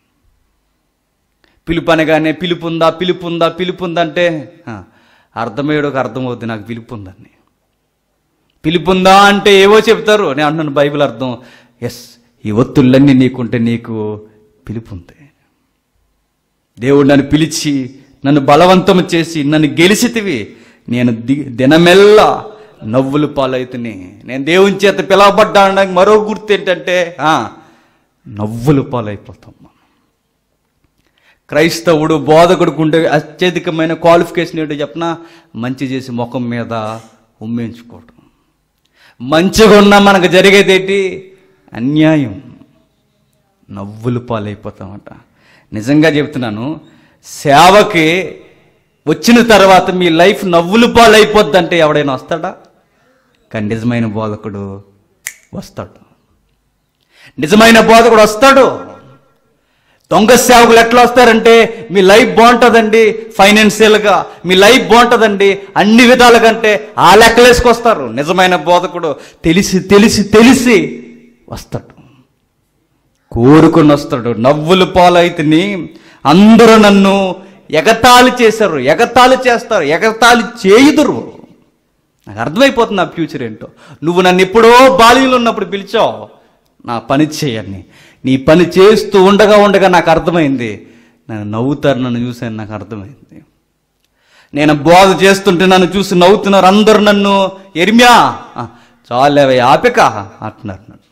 [SPEAKER 1] పిలుపు అనగానే పిలుపు ఉందా పిలుపు ఉందా పిలుపు ఉందంటే ఆ, అర్థమయ్యేడోకి అర్థమవుద్ది నాకు పిలుపు ఉందని పిలుపు ఉందా అంటే ఏవో చెప్తారు నేను అంటున్నాను బైబిల్ అర్థం ఎస్ ఈ ఒత్తుళ్ళన్నీ నీకుంటే నీకు పిలుపు ఉంది దేవుడు నన్ను పిలిచి నన్ను బలవంతం చేసి నన్ను గెలిచితివి నేను ది- దినమెల్లా నవ్వులు పాలవుతుని నేను దేవుని చేత పిలవబడ్డానికి మరో గుర్తు ఏంటంటే ఆ, నవ్వులు పాలైపోతాం మనం క్రైస్తవుడు బోధకుడికి ఉండే అత్యధికమైన క్వాలిఫికేషన్ ఏంటో చెప్పిన మంచి చేసి ముఖం మీద ఉమ్మేయించుకోవటం మంచిగా ఉన్నా మనకు జరిగేది ఏంటి అన్యాయం నవ్వులు పాలైపోతామట నిజంగా చెప్తున్నాను సేవకి వచ్చిన తర్వాత మీ లైఫ్ నవ్వులు పాలైపోద్దంటే ఎవడైనా వస్తాడా కానీ నిజమైన బోధకుడు వస్తాడు నిజమైన బోధకుడు వస్తాడు దొంగ సేవకులు ఎట్లా వస్తారంటే మీ లైఫ్ బాగుంటుందండి ఫైనాన్షియల్గా మీ లైఫ్ బాగుంటుందండి అన్ని విధాల కంటే ఆ లెక్కలేసుకొస్తారు నిజమైన బోధకుడు తెలిసి తెలిసి తెలిసి వస్తాడు కోరుకొని వస్తాడు నవ్వులు పాలైతిని అందరూ నన్ను ఎగతాళి చేశారు ఎగతాళి చేస్తారు ఎగతాళి చేయుదురు నాకు అర్థమైపోతుంది నా ఫ్యూచర్ ఏంటో నువ్వు నన్ను ఎప్పుడో బాల్యంలో ఉన్నప్పుడు పిలిచావు నా పని చేయని నీ పని చేస్తూ ఉండగా ఉండగా నాకు అర్థమైంది నన్ను నవ్వుతారు నన్ను చూసాను నాకు అర్థమైంది నేను బోధ చేస్తుంటే నన్ను చూసి నవ్వుతున్నారు అందరూ నన్ను ఎరిమ్యా ఆ, చాలేవే ఆపిక అంటున్నారు నన్ను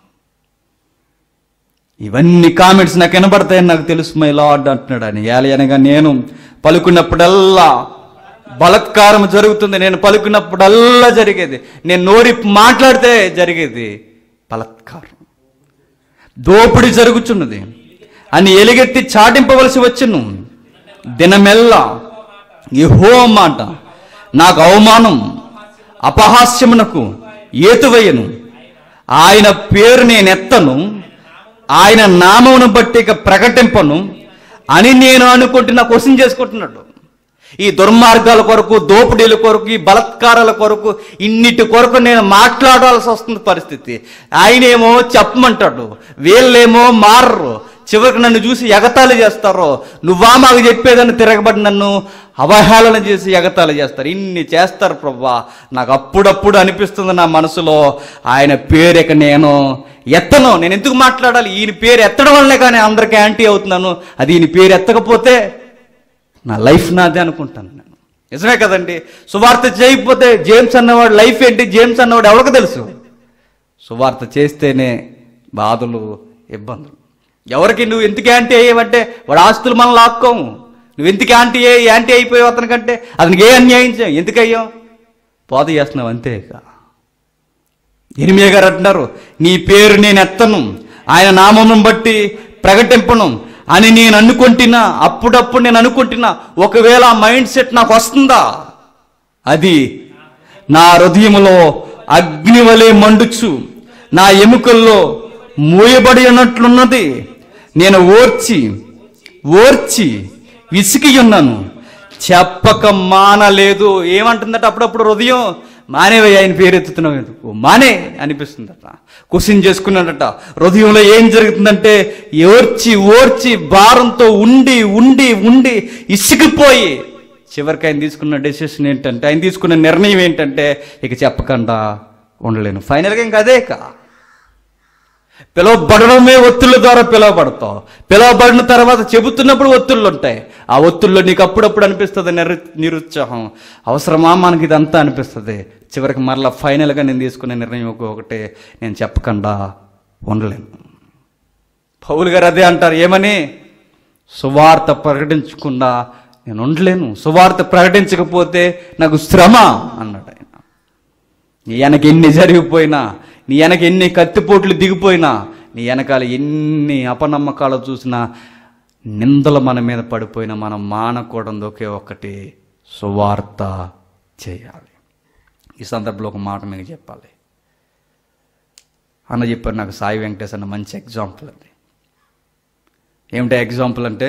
[SPEAKER 1] ఇవన్నీ కామెంట్స్ నాకు వినబడతాయని నాకు తెలుసు మై లార్డ్ అంటున్నాడు అని ఏలి అనగా నేను పలుకున్నప్పుడల్లా బలత్కారం జరుగుతుంది నేను పలుకున్నప్పుడల్లా జరిగేది నేను నోరి మాట్లాడితే జరిగేది బలత్కారం దోపిడి జరుగుచున్నది అని ఎలుగెత్తి చాటింపవలసి వచ్చును దినమెల్లా యెహో మాట నాకు అవమానం అపహాస్యమునకు ఏతువయ్యను ఆయన పేరు నేనెత్తను ఆయన నామమును బట్టి ఇక ప్రకటింపను అని నేను అనుకుంటున్నా క్వశ్చన్ చేసుకుంటున్నాడు ఈ దుర్మార్గాల కొరకు దోపిడీల కొరకు ఈ బలత్కారాల కొరకు ఇన్నిటి కొరకు నేను మాట్లాడాల్సి వస్తుంది పరిస్థితి ఆయనేమో చెప్పమంటాడు వీళ్ళేమో మారరు చివరికి నన్ను చూసి ఎగతాళి చేస్తారు నువ్వా మాకు చెప్పేదని తిరగబడి నన్ను అవహేళన చేసి ఎగతాళి చేస్తారు ఇన్ని చేస్తారు ప్రభా నాకు అప్పుడప్పుడు అనిపిస్తుంది నా మనసులో ఆయన పేరు ఇక నేను ఎత్తను నేను ఎందుకు మాట్లాడాలి ఈయన పేరు ఎత్తడం వల్లే కానీ అందరికీ యాంటీ అవుతున్నాను అది ఈయన పేరు ఎత్తకపోతే నా లైఫ్ నాదే అనుకుంటాను నేను నిజమే కదండి సువార్త చేయకపోతే జేమ్స్ అన్నవాడు లైఫ్ ఏంటి జేమ్స్ అన్నవాడు ఎవరికి తెలుసు సువార్త చేస్తేనే బాధలు ఇబ్బందులు ఎవరికి నువ్వు ఎందుకు యాంటీ అయ్యేవంటే వాడు ఆస్తులు మనం లాక్కోము నువ్వు ఎందుకు యాంటీ అయ్యి యాంటీ అయిపోయావు అతనికంటే అతనికి ఏ అన్యాయం చేయం ఎందుకు అయ్యాం పోత చేస్తున్నావు అంతే ఇక ఎనిమియ గారు అంటున్నారు నీ పేరు నేను ఎత్తను ఆయన నామమును బట్టి ప్రకటింపను అని నేను అనుకుంటున్నా అప్పుడప్పుడు నేను అనుకుంటున్నా ఒకవేళ ఆ మైండ్ సెట్ నాకు వస్తుందా అది నా హృదయములో అగ్ని వలె మండుచు నా ఎముకల్లో మూయబడి ఉన్నట్లున్నది నేను ఓర్చి ఓర్చి విసిగి ఉన్నాను చెప్పక మానలేదు ఏమంటుందట అప్పుడప్పుడు హృదయం మానేవయ్య ఆయన పేరు ఎత్తుతున్నావు ఎందుకు మానే అనిపిస్తుందట క్వశ్చన్ చేసుకున్నాడట హృదయంలో ఏం జరుగుతుందంటే ఓర్చి ఓర్చి భారంతో ఉండి ఉండి ఉండి ఇసిగిపోయి చివరికి ఆయన తీసుకున్న డెసిషన్ ఏంటంటే ఆయన తీసుకున్న నిర్ణయం ఏంటంటే ఇక చెప్పకుండా ఉండలేను ఫైనల్గా ఇంకా అదే ఇక పిలువబడడమే ఒత్తుల ద్వారా పిలువబడతావు పిలువబడిన తర్వాత చెబుతున్నప్పుడు ఒత్తుళ్ళు ఉంటాయి ఆ ఒత్తుల్లో నీకు అప్పుడప్పుడు అనిపిస్తుంది నిరు నిరుత్సాహం అవసరమా మనకి ఇదంతా అనిపిస్తుంది చివరికి మరలా ఫైనల్గా నేను తీసుకునే నిర్ణయం ఒకటే నేను చెప్పకుండా ఉండలేను పౌలు గారు అదే అంటారు ఏమని సువార్త ప్రకటించకుండా నేను ఉండలేను సువార్త ప్రకటించకపోతే నాకు శ్రమ అన్నాడు ఆయన నీ వెనక ఎన్ని జరిగిపోయినా నీ వెనక ఎన్ని కత్తిపోట్లు దిగిపోయినా నీ వెనకాల ఎన్ని అపనమ్మకాలు చూసినా నిందలు మన మీద పడిపోయినా మనం మానకూడదు ఒకే ఒక్కటి సువార్త చేయాలి ఈ సందర్భంలో ఒక మాట మీకు చెప్పాలి అన్న చెప్పారు నాకు సాయి వెంకటేష్ అన్న మంచి ఎగ్జాంపుల్ అది ఏమిటా ఎగ్జాంపుల్ అంటే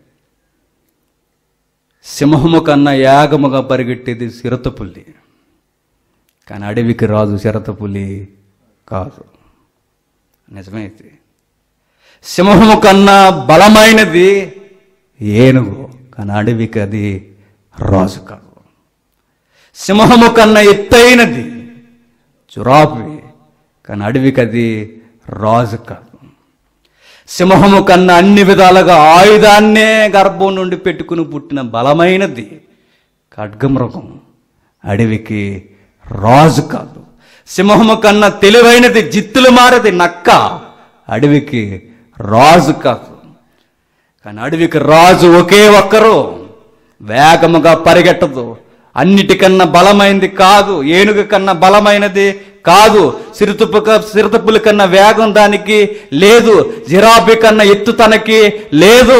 [SPEAKER 1] సింహము కన్నా యాగముగా పరిగెట్టేది చిరతపుల్లి కానీ అడవికి రాదు చిరతపులి కాదు నిజమే ఇది సింహము కన్నా బలమైనది ఏనుగు కానీ అడవికి అది రాజు కాదు సింహము కన్నా ఎత్తైనది జురాఫీ కానీ అడవికి అది రాజు కాదు సింహము కన్నా అన్ని విధాలుగా ఆయుధాన్నే గర్భం నుండి పెట్టుకుని పుట్టిన బలమైనది ఖడ్గమృగం అడవికి రాజు కాదు సింహము కన్నా తెలివైనది జిత్తులు మారది నక్క అడవికి రాజు కాదు కానీ అడవికి రాజు ఒకే ఒక్కరు వేగముగా పరిగెట్టదు అన్నిటికన్నా బలమైనది కాదు ఏనుగు కన్నా బలమైనది కాదు సిరుతుపు సిరుతపుల కన్నా వేగం దానికి లేదు జిరాఫీ కన్నా ఎత్తు తనకి లేదు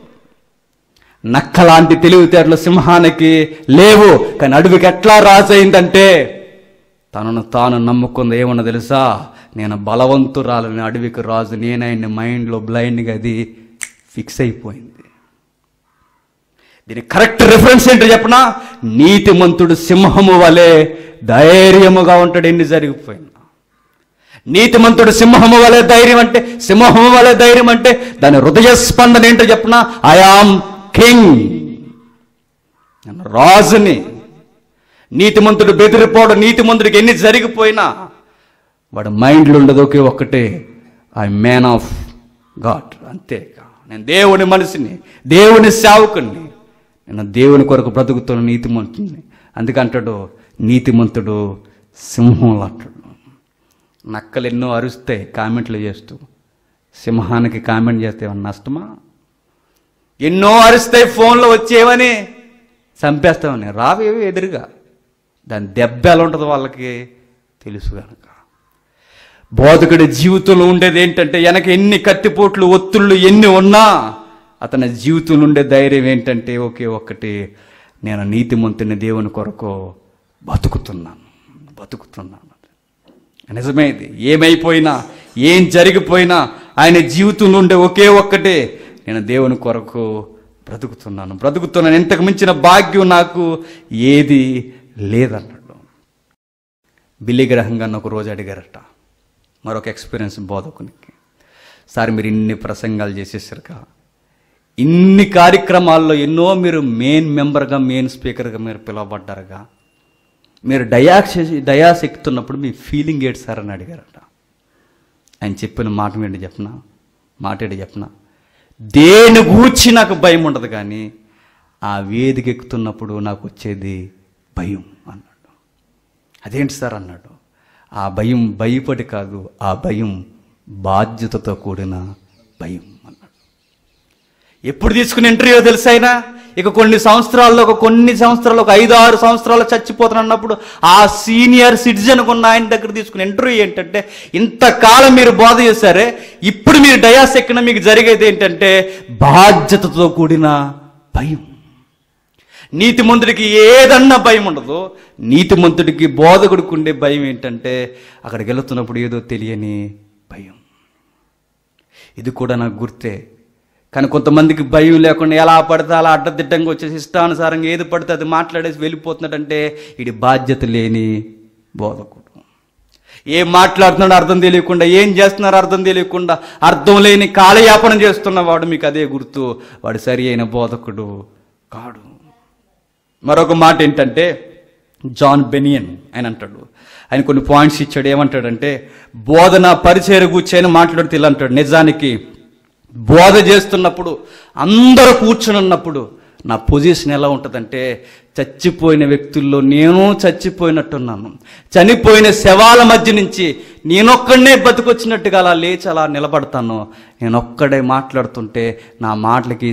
[SPEAKER 1] నక్క లాంటి తెలివితేటలు సింహానికి లేవు కానీ అడవికి ఎట్లా రాజు అయిందంటే తనను తాను నమ్ముకుంది ఏమన్నా తెలుసా నేను బలవంతురాలని అడవికి రాజు నేనైన మైండ్లో బ్లైండ్గా అది ఫిక్స్ అయిపోయింది దీని కరెక్ట్ రిఫరెన్స్ ఏంటో చెప్పనా నీతిమంతుడు సింహము వలె ధైర్యముగా ఉంటాడు ఎన్ని జరిగిపోయినా నీతిమంతుడు సింహము వలె ధైర్యం అంటే సింహము వలె ధైర్యం అంటే దాని హృదయ స్పందన ఏంటో చెప్పనా ఐఆమ్ కింగ్ నేను రాజుని నీతిమంతుడు బెదిరిపోవడం నీతిమంతుడికి ఎన్ని జరిగిపోయినా వాడు మైండ్లో ఉండదు ఒకే ఒక్కటే ఐ మ్యాన్ ఆఫ్ గాడ్ అంతే నేను దేవుని మనిషిని దేవుని సేవకుని నేను దేవుని కొరకు బ్రతుకుతున్న నీతిమంతుని అందుకంటాడు నీతిమంతుడు సింహంలో అంటాడు నక్కలు ఎన్నో అరుస్తాయి కామెంట్లు చేస్తూ సింహానికి కామెంట్ చేస్తే ఏమన్నా నష్టమా ఎన్నో అరుస్తాయి ఫోన్లో వచ్చేవని చంపేస్తామని రావేవి ఎదురుగా దాని దెబ్బ ఎలా ఉంటుందో వాళ్ళకి తెలుసు కనుక బోధకుడి జీవితంలో ఉండేది ఏంటంటే వెనక ఎన్ని కత్తిపోట్లు ఒత్తుళ్ళు ఎన్ని ఉన్నా అతని జీవితంలో ఉండే ధైర్యం ఏంటంటే ఒకే ఒక్కటి నేను నీతిమంతుని దేవుని కొరకు బతుకుతున్నాను బతుకుతున్నాను నిజమే ఇది ఏమైపోయినా ఏం జరిగిపోయినా ఆయన జీవితంలో ఉండే ఒకే ఒక్కటే నేను దేవుని కొరకు బ్రతుకుతున్నాను బ్రతుకుతున్నాను ఇంతకు మించిన భాగ్యం నాకు ఏది లేదన్నాడు బిల్లి గ్రహంగా ఒక రోజు అడిగారట మరొక ఎక్స్పీరియన్స్ బోధకునికి సార్ మీరు ఇన్ని ప్రసంగాలు చేసేసరిగా ఇన్ని కార్యక్రమాల్లో ఎన్నో మీరు మెయిన్ మెంబర్గా మెయిన్ స్పీకర్గా మీరు పిలువబడ్డారుగా మీరు డయాక్స్ డయాస్ ఎక్కుతున్నప్పుడు మీ ఫీలింగ్ ఏంటి సార్ అని అడిగారట ఆయన చెప్పిన మాట ఏంటి చెప్పనా మాట ఏంటి చెప్పనా దేని గూర్చి నాకు భయం ఉండదు కానీ ఆ వేదిక ఎక్కుతున్నప్పుడు నాకు వచ్చేది భయం అన్నాడు అదేంటి సార్ అన్నాడు ఆ భయం భయపడి కాదు ఆ భయం బాధ్యతతో కూడిన భయం అన్నాడు ఎప్పుడు తీసుకుని ఇంటర్వ్యూ తెలుసైనా ఇక కొన్ని సంవత్సరాల్లో ఒక కొన్ని సంవత్సరాలు ఒక ఐదు ఆరు సంవత్సరాలు చచ్చిపోతున్నప్పుడు ఆ సీనియర్ సిటిజన్ ఉన్న ఆయన దగ్గర తీసుకుని ఇంటర్వ్యూ ఏంటంటే ఇంతకాలం మీరు బోధ చేశారే ఇప్పుడు మీరు డయాస్ ఎక్కిన మీకు జరిగేది ఏంటంటే బాధ్యతతో కూడిన భయం నీతిమంతుడికి ఏదన్నా భయం ఉండదు నీతిమంతుడికి బోధకుడికి ఉండే భయం ఏంటంటే అక్కడికి వెళుతున్నప్పుడు ఏదో తెలియని భయం ఇది కూడా నాకు గుర్తే కానీ కొంతమందికి భయం లేకుండా ఎలా పడితే అలా అడ్డదిడ్డంగా వచ్చేసి ఇష్టానుసారంగా ఏది పడితే అది మాట్లాడేసి వెళ్ళిపోతున్నాడంటే ఇది బాధ్యత లేని బోధకుడు ఏం మాట్లాడుతున్నాడో అర్థం తెలియకుండా ఏం చేస్తున్నారో అర్థం తెలియకుండా అర్థం లేని కాలయాపన చేస్తున్నవాడు మీకు అదే గుర్తు వాడు సరి అయిన బోధకుడు కాడు మరొక మాట ఏంటంటే జాన్ బెనియన్ ఆయన అంటాడు ఆయన కొన్ని పాయింట్స్ ఇచ్చాడు ఏమంటాడంటే బోధన పరిచయ కూర్చొని మాట్లాడుతూ ఇలా అంటాడు నిజానికి బోధ చేస్తున్నప్పుడు అందరూ కూర్చొని ఉన్నప్పుడు నా పొజిషన్ ఎలా ఉంటుందంటే చచ్చిపోయిన వ్యక్తుల్లో నేను చచ్చిపోయినట్టున్నాను చనిపోయిన శవాల మధ్య నుంచి నేనొక్కడనే బతికొచ్చినట్టుగా అలా లేచి అలా నిలబడతాను నేనొక్కడే మాట్లాడుతుంటే నా మాటలకి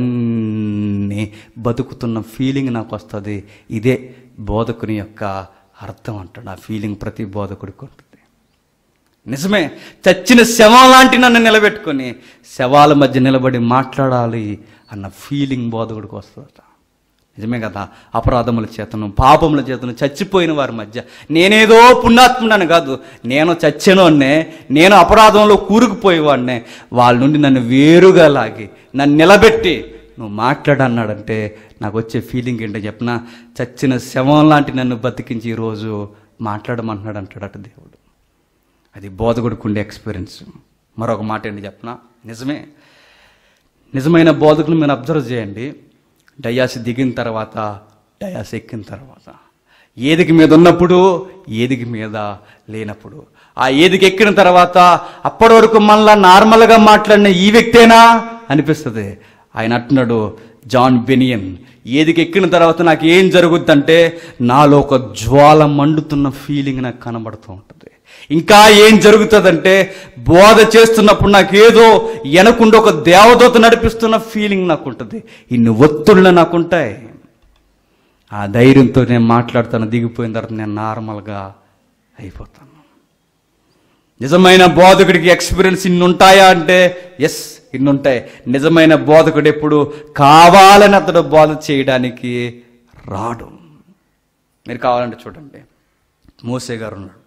[SPEAKER 1] శవాలన్నీ బతుకుతున్న ఫీలింగ్ నాకు వస్తుంది ఇదే బోధకుని యొక్క అర్థం అంటాడు ఆ ఫీలింగ్ ప్రతి బోధకుడికి ఉంటుంది నిజమే చచ్చిన శవం లాంటి నన్ను నిలబెట్టుకొని శవాల మధ్య నిలబడి మాట్లాడాలి అన్న ఫీలింగ్ బోధకుడికి వస్తుందట నిజమే కదా అపరాధముల చేతను పాపముల చేతను చచ్చిపోయిన వారి మధ్య నేనేదో పుణ్యాత్ముడని కాదు నేను చచ్చినోన్నే నేను అపరాధంలో కూరుకుపోయేవాడినే వాళ్ళ నుండి నన్ను వేరుగా లాగి నన్ను నిలబెట్టి నువ్వు మాట్లాడన్నాడంటే నాకు వచ్చే ఫీలింగ్ ఏంటో చెప్పిన చచ్చిన శవం లాంటి నన్ను బతికించి ఈరోజు మాట్లాడమంటున్నాడు అంటాడట దేవుడు అది బోధకుడికి ఉండే ఎక్స్పీరియన్స్ మరొక మాట ఏంటి చెప్పనా నిజమే నిజమైన బోధకులు మీరు అబ్జర్వ్ చేయండి డయాస్ దిగిన తర్వాత డయాస్ ఎక్కిన తర్వాత ఏదికి మీద ఉన్నప్పుడు ఏదికి మీద లేనప్పుడు ఆ ఏదికి ఎక్కిన తర్వాత అప్పటి వరకు మళ్ళా నార్మల్గా మాట్లాడిన ఈ వ్యక్తేనా అనిపిస్తుంది ఆయన అంటున్నాడు జాన్ బెనియన్ ఏదికి ఎక్కిన తర్వాత నాకు ఏం జరుగుద్దంటే నాలో ఒక జ్వాల మండుతున్న ఫీలింగ్ నాకు కనబడుతూ ఉంటుంది ఇంకా ఏం జరుగుతుందంటే బోధ చేస్తున్నప్పుడు నాకేదో వెనకుండా ఒక దేవదూత నడిపిస్తున్న ఫీలింగ్ నాకు ఉంటుంది ఇన్ని ఒత్తుళ్ళు నాకుంటాయి ఆ ధైర్యంతో నేను మాట్లాడుతాను దిగిపోయిన తర్వాత నేను నార్మల్గా అయిపోతాను నిజమైన బోధకుడికి ఎక్స్పీరియన్స్ ఇన్ని ఉంటాయా అంటే ఎస్ ఇన్ని ఉంటాయి నిజమైన బోధకుడు ఎప్పుడు కావాలని అతడు బోధ చేయడానికి రాడు మీరు కావాలంటే చూడండి మోసే గారు ఉన్నాడు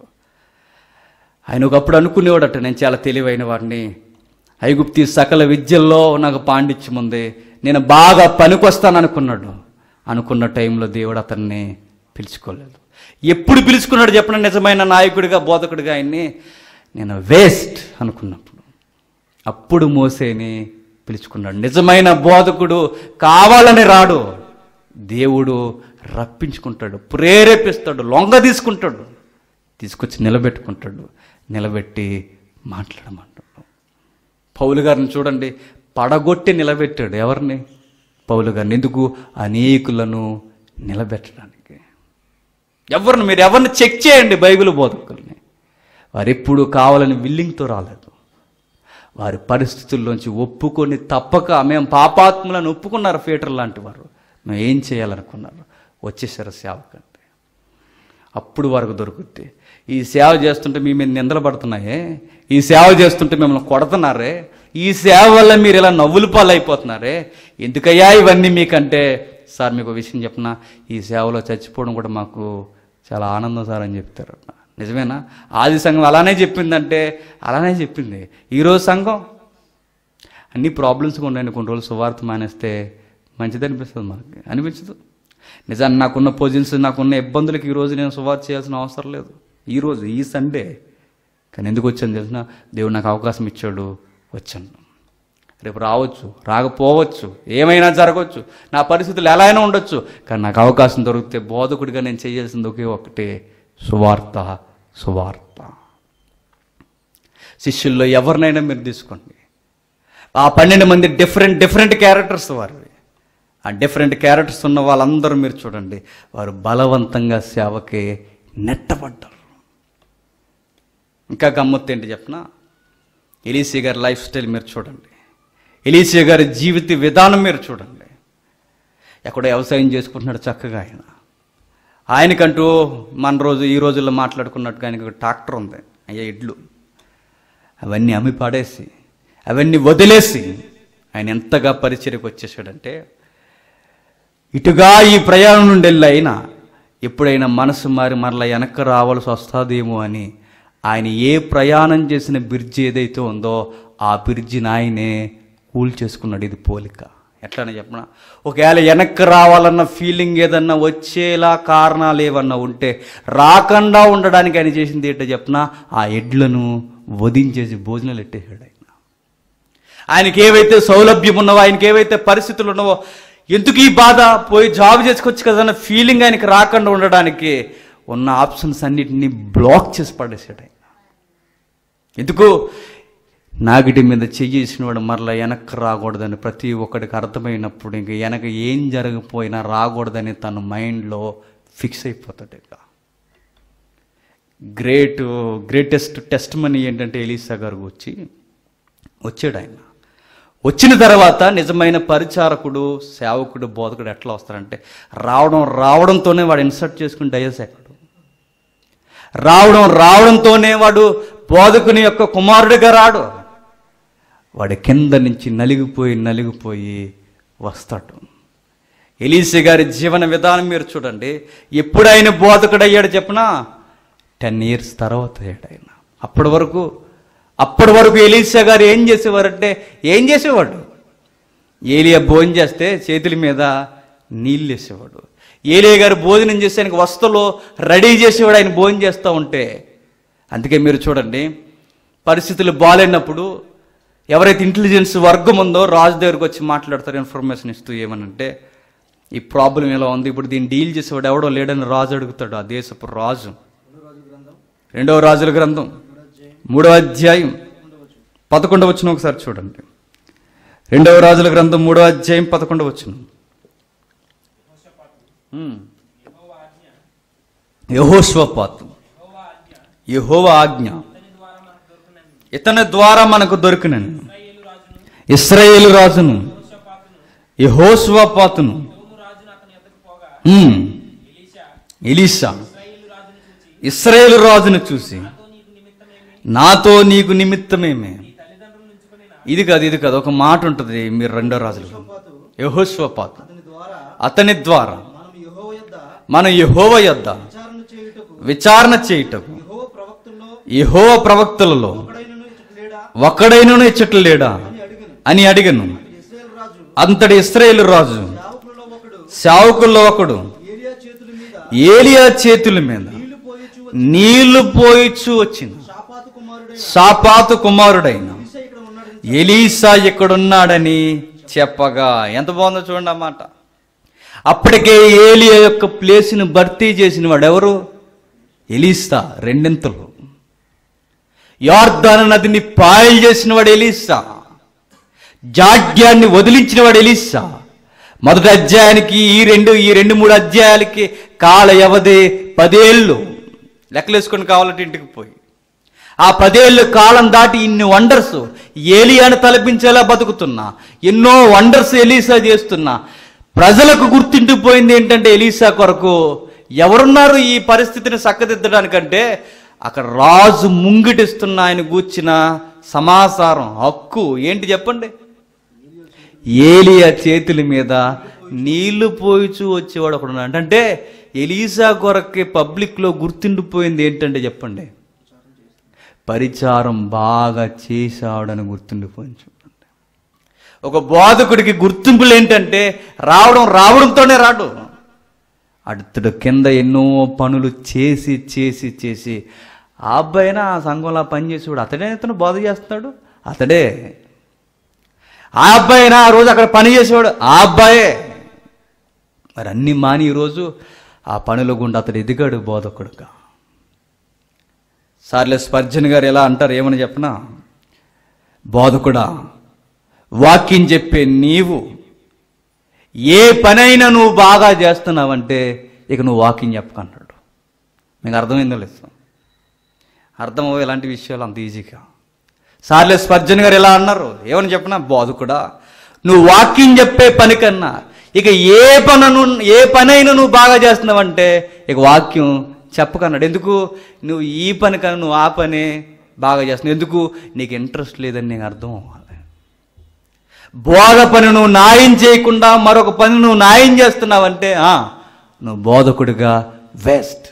[SPEAKER 1] ఆయన ఒకప్పుడు అనుకునేవాడట నేను చాలా తెలివైన వాడిని ఐగుప్తి సకల విద్యల్లో నాకు పాండిత్యం ఉంది నేను బాగా పనికొస్తాను అనుకున్నాడు అనుకున్న టైంలో దేవుడు అతన్ని పిలుచుకోలేదు ఎప్పుడు పిలుచుకున్నాడు చెప్పిన నిజమైన నాయకుడిగా బోధకుడిగా ఆయన్ని నేను వేస్ట్ అనుకున్నప్పుడు అప్పుడు మోసేని పిలుచుకున్నాడు నిజమైన బోధకుడు కావాలని రాడు దేవుడు రప్పించుకుంటాడు ప్రేరేపిస్తాడు లొంగ తీసుకుంటాడు తీసుకొచ్చి నిలబెట్టుకుంటాడు నిలబెట్టి మాట్లాడమంటాడు పౌలు గారిని చూడండి పడగొట్టి నిలబెట్టాడు ఎవరిని పౌలు గారిని ఎందుకు అనేకులను నిలబెట్టడానికి ఎవరిని మీరు ఎవరిని చెక్ చేయండి బైబిల్ బోధకుల్ని వారు ఎప్పుడు కావాలని విల్లింగ్తో రాలేదు వారి పరిస్థితుల్లోంచి ఒప్పుకొని తప్పక మేము పాపాత్ములను ఒప్పుకున్నారు ఫీటర్ లాంటి వారు మేము ఏం చేయాలనుకున్నారు వచ్చేసారు సేవకంటే అప్పుడు వరకు దొరుకుద్ది ఈ సేవ చేస్తుంటే మీ మీద నిందలు పడుతున్నాయే ఈ సేవ చేస్తుంటే మిమ్మల్ని కొడుతున్నారే ఈ సేవ వల్ల మీరు ఇలా నవ్వులు పాలైపోతున్నారే ఎందుకయ్యా ఇవన్నీ మీకంటే సార్ మీకు ఒక విషయం చెప్పనా ఈ సేవలో చచ్చిపోవడం కూడా మాకు చాలా ఆనందం సార్ అని చెప్తారు నిజమేనా ఆది సంఘం అలానే చెప్పిందంటే అలానే చెప్పింది ఈరోజు సంఘం అన్ని ప్రాబ్లమ్స్ ఉన్నాయండి కొన్ని రోజులు సువార్త మానేస్తే మంచిది అనిపిస్తుంది మనకి అనిపించదు నిజాన్ని నాకున్న పొజిషన్స్ నాకున్న ఇబ్బందులకి ఈరోజు నేను సువార్త చేయాల్సిన అవసరం లేదు ఈరోజు ఈ సండే కానీ ఎందుకు వచ్చాను తెలిసిన దేవుడు నాకు అవకాశం ఇచ్చాడు వచ్చాను రేపు రావచ్చు రాకపోవచ్చు ఏమైనా జరగవచ్చు నా పరిస్థితులు ఎలా అయినా ఉండొచ్చు కానీ నాకు అవకాశం దొరికితే బోధకుడిగా నేను చేయాల్సింది ఒకే ఒకటే సువార్త సువార్త శిష్యుల్లో ఎవరినైనా మీరు తీసుకోండి ఆ పన్నెండు మంది డిఫరెంట్ డిఫరెంట్ క్యారెక్టర్స్ వారివి ఆ డిఫరెంట్ క్యారెక్టర్స్ ఉన్న వాళ్ళందరూ మీరు చూడండి వారు బలవంతంగా సేవకి నెట్టబడ్డారు ఇంకా గమ్మత్తు ఏంటి చెప్పనా ఎలీసీ గారి లైఫ్ స్టైల్ మీరు చూడండి ఎలీసీ గారి జీవిత విధానం మీరు చూడండి ఎక్కడో వ్యవసాయం చేసుకుంటున్నాడు చక్కగా ఆయన ఆయనకంటూ మన రోజు ఈ రోజుల్లో మాట్లాడుకున్నట్టుగా ఆయనకు ఒక ట్రాక్టర్ ఉంది అయ్యా ఇడ్లు అవన్నీ అమ్మి పాడేసి అవన్నీ వదిలేసి ఆయన ఎంతగా పరిచర్యకు వచ్చేసాడంటే ఇటుగా ఈ ప్రయాణం నుండి వెళ్ళి అయినా ఎప్పుడైనా మనసు మారి మరలా వెనక్కి రావాల్సి వస్తుందేమో అని ఆయన ఏ ప్రయాణం చేసిన బ్రిడ్జి ఏదైతే ఉందో ఆ బ్రిడ్జిని ఆయనే కూల్ చేసుకున్నాడు ఇది పోలిక ఎట్లనే చెప్పనా ఒకవేళ వెనక్కి రావాలన్న ఫీలింగ్ ఏదన్నా వచ్చేలా కారణాలు ఏమన్నా ఉంటే రాకుండా ఉండడానికి ఆయన చేసింది ఏంటో చెప్పనా ఆ ఎడ్లను వధించేసి భోజనాలు ఎట్టేసాడు ఆయన ఆయనకి ఏవైతే సౌలభ్యం ఉన్నావో ఆయనకి ఏవైతే పరిస్థితులు ఉన్నావో ఎందుకు ఈ బాధ పోయి జాబ్ చేసుకోవచ్చు కదా అన్న ఫీలింగ్ ఆయనకి రాకుండా ఉండడానికి ఉన్న ఆప్షన్స్ అన్నిటినీ బ్లాక్ చేసి పడేసాడు ఆయన ఎందుకు నాగిటి మీద చెయ్యేసిన వాడు మరలా వెనక్కి రాకూడదని ప్రతి ఒక్కడికి అర్థమైనప్పుడు ఇంక వెనక ఏం జరగపోయినా రాకూడదని తన మైండ్లో ఫిక్స్ అయిపోతాడు ఇక గ్రేట్ గ్రేటెస్ట్ టెస్ట్ మనీ ఏంటంటే ఎలీసా గారు వచ్చి వచ్చాడు ఆయన వచ్చిన తర్వాత నిజమైన పరిచారకుడు సేవకుడు బోధకుడు ఎట్లా వస్తారంటే రావడం రావడంతోనే వాడు ఇన్సర్ట్ చేసుకుని డయస్ ఎక్కడు రావడం రావడంతోనే వాడు బోధకుని యొక్క కుమారుడిగా రాడు వాడి కింద నుంచి నలిగిపోయి నలిగిపోయి వస్తాడు ఎలీసే గారి జీవన విధానం మీరు చూడండి ఎప్పుడు ఆయన బోధకుడు అయ్యాడు చెప్పిన టెన్ ఇయర్స్ తర్వాత అయ్యాడు ఆయన అప్పటి వరకు అప్పటి వరకు ఎలీసా గారు ఏం చేసేవారంటే ఏం చేసేవాడు ఏలియా భోజనం చేస్తే చేతుల మీద నీళ్ళు వేసేవాడు ఏలియా గారు భోజనం చేసి ఆయనకి వస్తువులో రెడీ చేసేవాడు ఆయన భోజనం చేస్తూ ఉంటే అందుకే మీరు చూడండి పరిస్థితులు బాగాలేనప్పుడు ఎవరైతే ఇంటెలిజెన్స్ వర్గం ఉందో రాజు దగ్గరకు వచ్చి మాట్లాడతారు ఇన్ఫర్మేషన్ ఇస్తూ ఏమనంటే ఈ ప్రాబ్లం ఇలా ఉంది ఇప్పుడు దీన్ని డీల్ చేసేవాడు ఎవడో లేడని రాజు అడుగుతాడు ఆ దేశపు రాజు రెండవ రాజుల గ్రంథం మూడవ అధ్యాయం పదకొండవ వచ్చిన ఒకసారి చూడండి రెండవ రాజుల గ్రంథం మూడవ అధ్యాయం పదకొండవ వచ్చిన యహోస్వపాతు యహోవ ఆజ్ఞ ఇతని ద్వారా మనకు దొరికినను ఇస్రాయేలు రాజును యహోస్వపాతును ఉమ్, ఎలీషా ఇస్రాయేలు రాజును చూసి నాతో నీకు నిమిత్తమేమే ఇది కాదు ఇది కాదు ఒక మాట ఉంటుంది మీరు రెండో రాజులు యహోస్వపాతు
[SPEAKER 2] అతని ద్వారా
[SPEAKER 1] అతని ద్వారా
[SPEAKER 2] మనం యెహోవా యొద్ద
[SPEAKER 1] మనం యహోవ యొద్ద
[SPEAKER 2] విచారణ చేయుటకు
[SPEAKER 1] విచారణ చేయుటకు
[SPEAKER 2] యెహోవా ప్రవక్తల్లో
[SPEAKER 1] యహోవ ప్రవక్తలలో
[SPEAKER 2] ఒకడైనను ఇచ్చట లేడా
[SPEAKER 1] ఒక్కడైనను ఇచ్చట్లు లేడా
[SPEAKER 2] అని అడిగను
[SPEAKER 1] అని అడిగను
[SPEAKER 2] ఇశ్రాయేలు రాజు
[SPEAKER 1] అంతటి ఇస్రాయేలు రాజు
[SPEAKER 2] యావకులలో ఒకడు
[SPEAKER 1] శావకుల్లో ఒకడు
[SPEAKER 2] ఏలియా చేతుల మీద
[SPEAKER 1] ఏలియా చేతుల మీద
[SPEAKER 2] నీళ్లు పోయొచ్చు
[SPEAKER 1] నీళ్లు పోయిచు వచ్చింది
[SPEAKER 2] షాపాతు కుమారుడైన
[SPEAKER 1] సాపాతు కుమారుడైన
[SPEAKER 2] ఎలీషా ఇక్కడ ఉన్నాడని
[SPEAKER 1] ఎలీసా ఇక్కడున్నాడని చెప్పగా ఎంత బాగుందో చూడండి అన్నమాట అప్పటికే ఏలియా యొక్క ప్లేస్ని భర్తీ చేసిన వాడు ఎవరు ఎలీసా రెండింతలు యార్దాను నదిని పాయలు చేసిన వాడు ఎలీసా జాడ్యాన్ని వదిలించిన వాడు ఎలీసా మొదటి అధ్యాయానికి ఈ రెండు ఈ రెండు మూడు అధ్యాయాలకి కాల వ్యవధి పదేళ్ళు లెక్కలేసుకొని కావాలంటే ఇంటికి పోయి ఆ పదేళ్ళు కాలం దాటి ఇన్ని వండర్స్ ఏలియాను తలపించేలా బతుకుతున్నా ఎన్నో వండర్స్ ఎలీసా చేస్తున్నా ప్రజలకు గుర్తిండిపోయింది ఏంటంటే ఎలీసా కొరకు ఎవరున్నారు ఈ పరిస్థితిని చక్కదిద్దడానికంటే అక్కడ రాజు ముంగిటిస్తున్న ఆయన గూర్చిన సమాచారం హక్కు ఏంటి చెప్పండి ఏలియా చేతుల మీద నీళ్లు పోయిచూ వచ్చేవాడు ఒకడు ఉన్నాడు. అంటే ఎలీసా కొరకే పబ్లిక్లో గుర్తుండిపోయింది ఏంటంటే చెప్పండి పరిచారం బాగా చేశాడని గుర్తుండిపోయింది చూడండి ఒక బోధకుడికి గుర్తింపులు ఏంటంటే రావడం రావడంతోనే రాడు అతడు కింద ఎన్నో పనులు చేసి చేసి చేసి ఆ అబ్బాయినా ఆ సంఘంలో పనిచేసేవాడు అతడే ఇతను బోధ చేస్తున్నాడు అతడే ఆ అబ్బాయినా ఆ రోజు అక్కడ పని చేసేవాడు ఆ అబ్బాయే మరి అన్ని మాని ఈరోజు ఆ పనుల గుండా అతడు ఎదిగాడు బోధకుడుగా సార్లే స్పర్జన్ గారు ఎలా అంటారు ఏమని చెప్పనా బోధకుడా వాక్యం చెప్పే నీవు ఏ పనైనా నువ్వు బాగా చేస్తున్నావంటే ఇక నువ్వు వాకింగ్ చెప్పకన్నాడు మీకు అర్థమైందో లేదు అర్థమవు ఇలాంటి విషయాలు అంత ఈజీగా సార్లే స్పర్జన్ గారు ఎలా అన్నారు ఏమని చెప్పినా బోధకుడా నువ్వు వాక్యం చెప్పే పని కన్నా ఇక ఏ పనను ఏ పనైనా నువ్వు బాగా చేస్తున్నావంటే ఇక వాక్యం చెప్పకన్నాడు ఎందుకు నువ్వు ఈ పని కన్నా నువ్వు ఆ పనే బాగా చేస్తున్నావు ఎందుకు నీకు ఇంట్రెస్ట్ లేదని నీకు అర్థం అవ్వాలి బోధ పని నువ్వు న్యాయం చేయకుండా మరొక పని నువ్వు న్యాయం చేస్తున్నావంటే ఆ, నువ్వు బోధకుడిగా వేస్ట్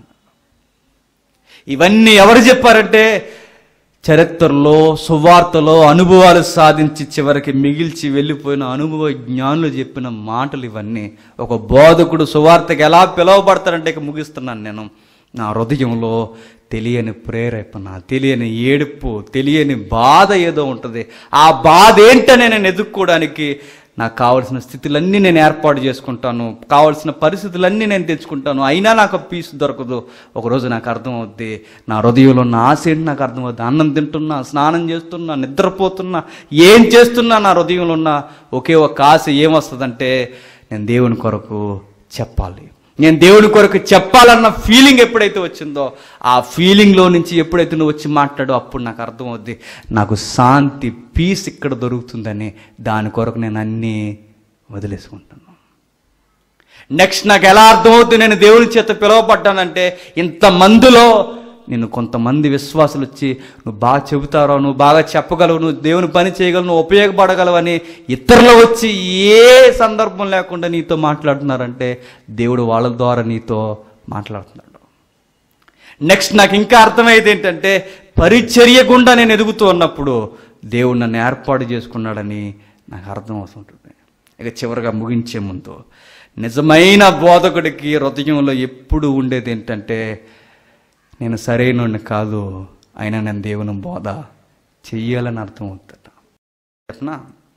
[SPEAKER 1] ఇవన్నీ ఎవరు చెప్పారంటే చరిత్రలో సువార్తలో అనుభవాలు సాధించి చివరికి మిగిల్చి వెళ్ళిపోయిన అనుభవ జ్ఞానులు చెప్పిన మాటలు ఇవన్నీ ఒక బోధకుడు సువార్తకి ఎలా పిలువబడతారంటే ఇక ముగిస్తున్నాను నేను నా హృదయంలో తెలియని ప్రేరేపణ తెలియని ఏడుపు తెలియని బాధ ఏదో ఉంటుంది ఆ బాధ ఏంటనే నేను ఎదుర్కోవడానికి నాకు కావాల్సిన స్థితులన్నీ నేను ఏర్పాటు చేసుకుంటాను కావాల్సిన పరిస్థితులన్నీ నేను తెచ్చుకుంటాను అయినా నాకు పీస్ దొరకదు ఒకరోజు నాకు అర్థమవుద్ది నా హృదయంలో ఉన్న ఆశ ఏంటి నాకు అర్థమవుద్ది అన్నం తింటున్నా స్నానం చేస్తున్నా నిద్రపోతున్నా ఏం చేస్తున్నా నా హృదయంలో ఉన్న ఒకే ఒక ఆశ ఏమొస్తుందంటే నేను దేవుని కొరకు చెప్పాలి నేను దేవుని కొరకు చెప్పాలన్న ఫీలింగ్ ఎప్పుడైతే వచ్చిందో ఆ ఫీలింగ్లో నుంచి ఎప్పుడైతే నువ్వు వచ్చి మాట్లాడో అప్పుడు నాకు అర్థమవుద్ది నాకు శాంతి పీస్ ఇక్కడ దొరుకుతుందని దాని కొరకు నేను అన్నీ వదిలేసుకుంటాను నెక్స్ట్ నాకు ఎలా అర్థమవుతుంది నేను దేవుని చేత పిలువబడ్డానంటే ఇంతమందిలో నేను కొంతమంది విశ్వాసులు వచ్చి నువ్వు బాగా చెబుతారో నువ్వు బాగా చెప్పగలవు నువ్వు దేవుని పని చేయగలవు నువ్వు ఉపయోగపడగలవు అని ఇతరులు వచ్చి ఏ సందర్భం లేకుండా నీతో మాట్లాడుతున్నారంటే దేవుడు వాళ్ళ ద్వారా నీతో మాట్లాడుతున్నాడు నెక్స్ట్ నాకు ఇంకా అర్థమైంది ఏంటంటే పరిచర్య గుండా నేను ఎదుగుతూ ఉన్నప్పుడు దేవుడు నన్ను ఏర్పాటు చేసుకున్నాడని నాకు అర్థం అవుతుంటుంది ఇక చివరిగా ముగించే ముందు నిజమైన బోధకుడికి హృదయంలో ఎప్పుడు ఉండేది ఏంటంటే నేను సరైన కాదు అయినా నేను దేవుని బోధ చెయ్యాలని అర్థం అవుతుంట చెప్పనా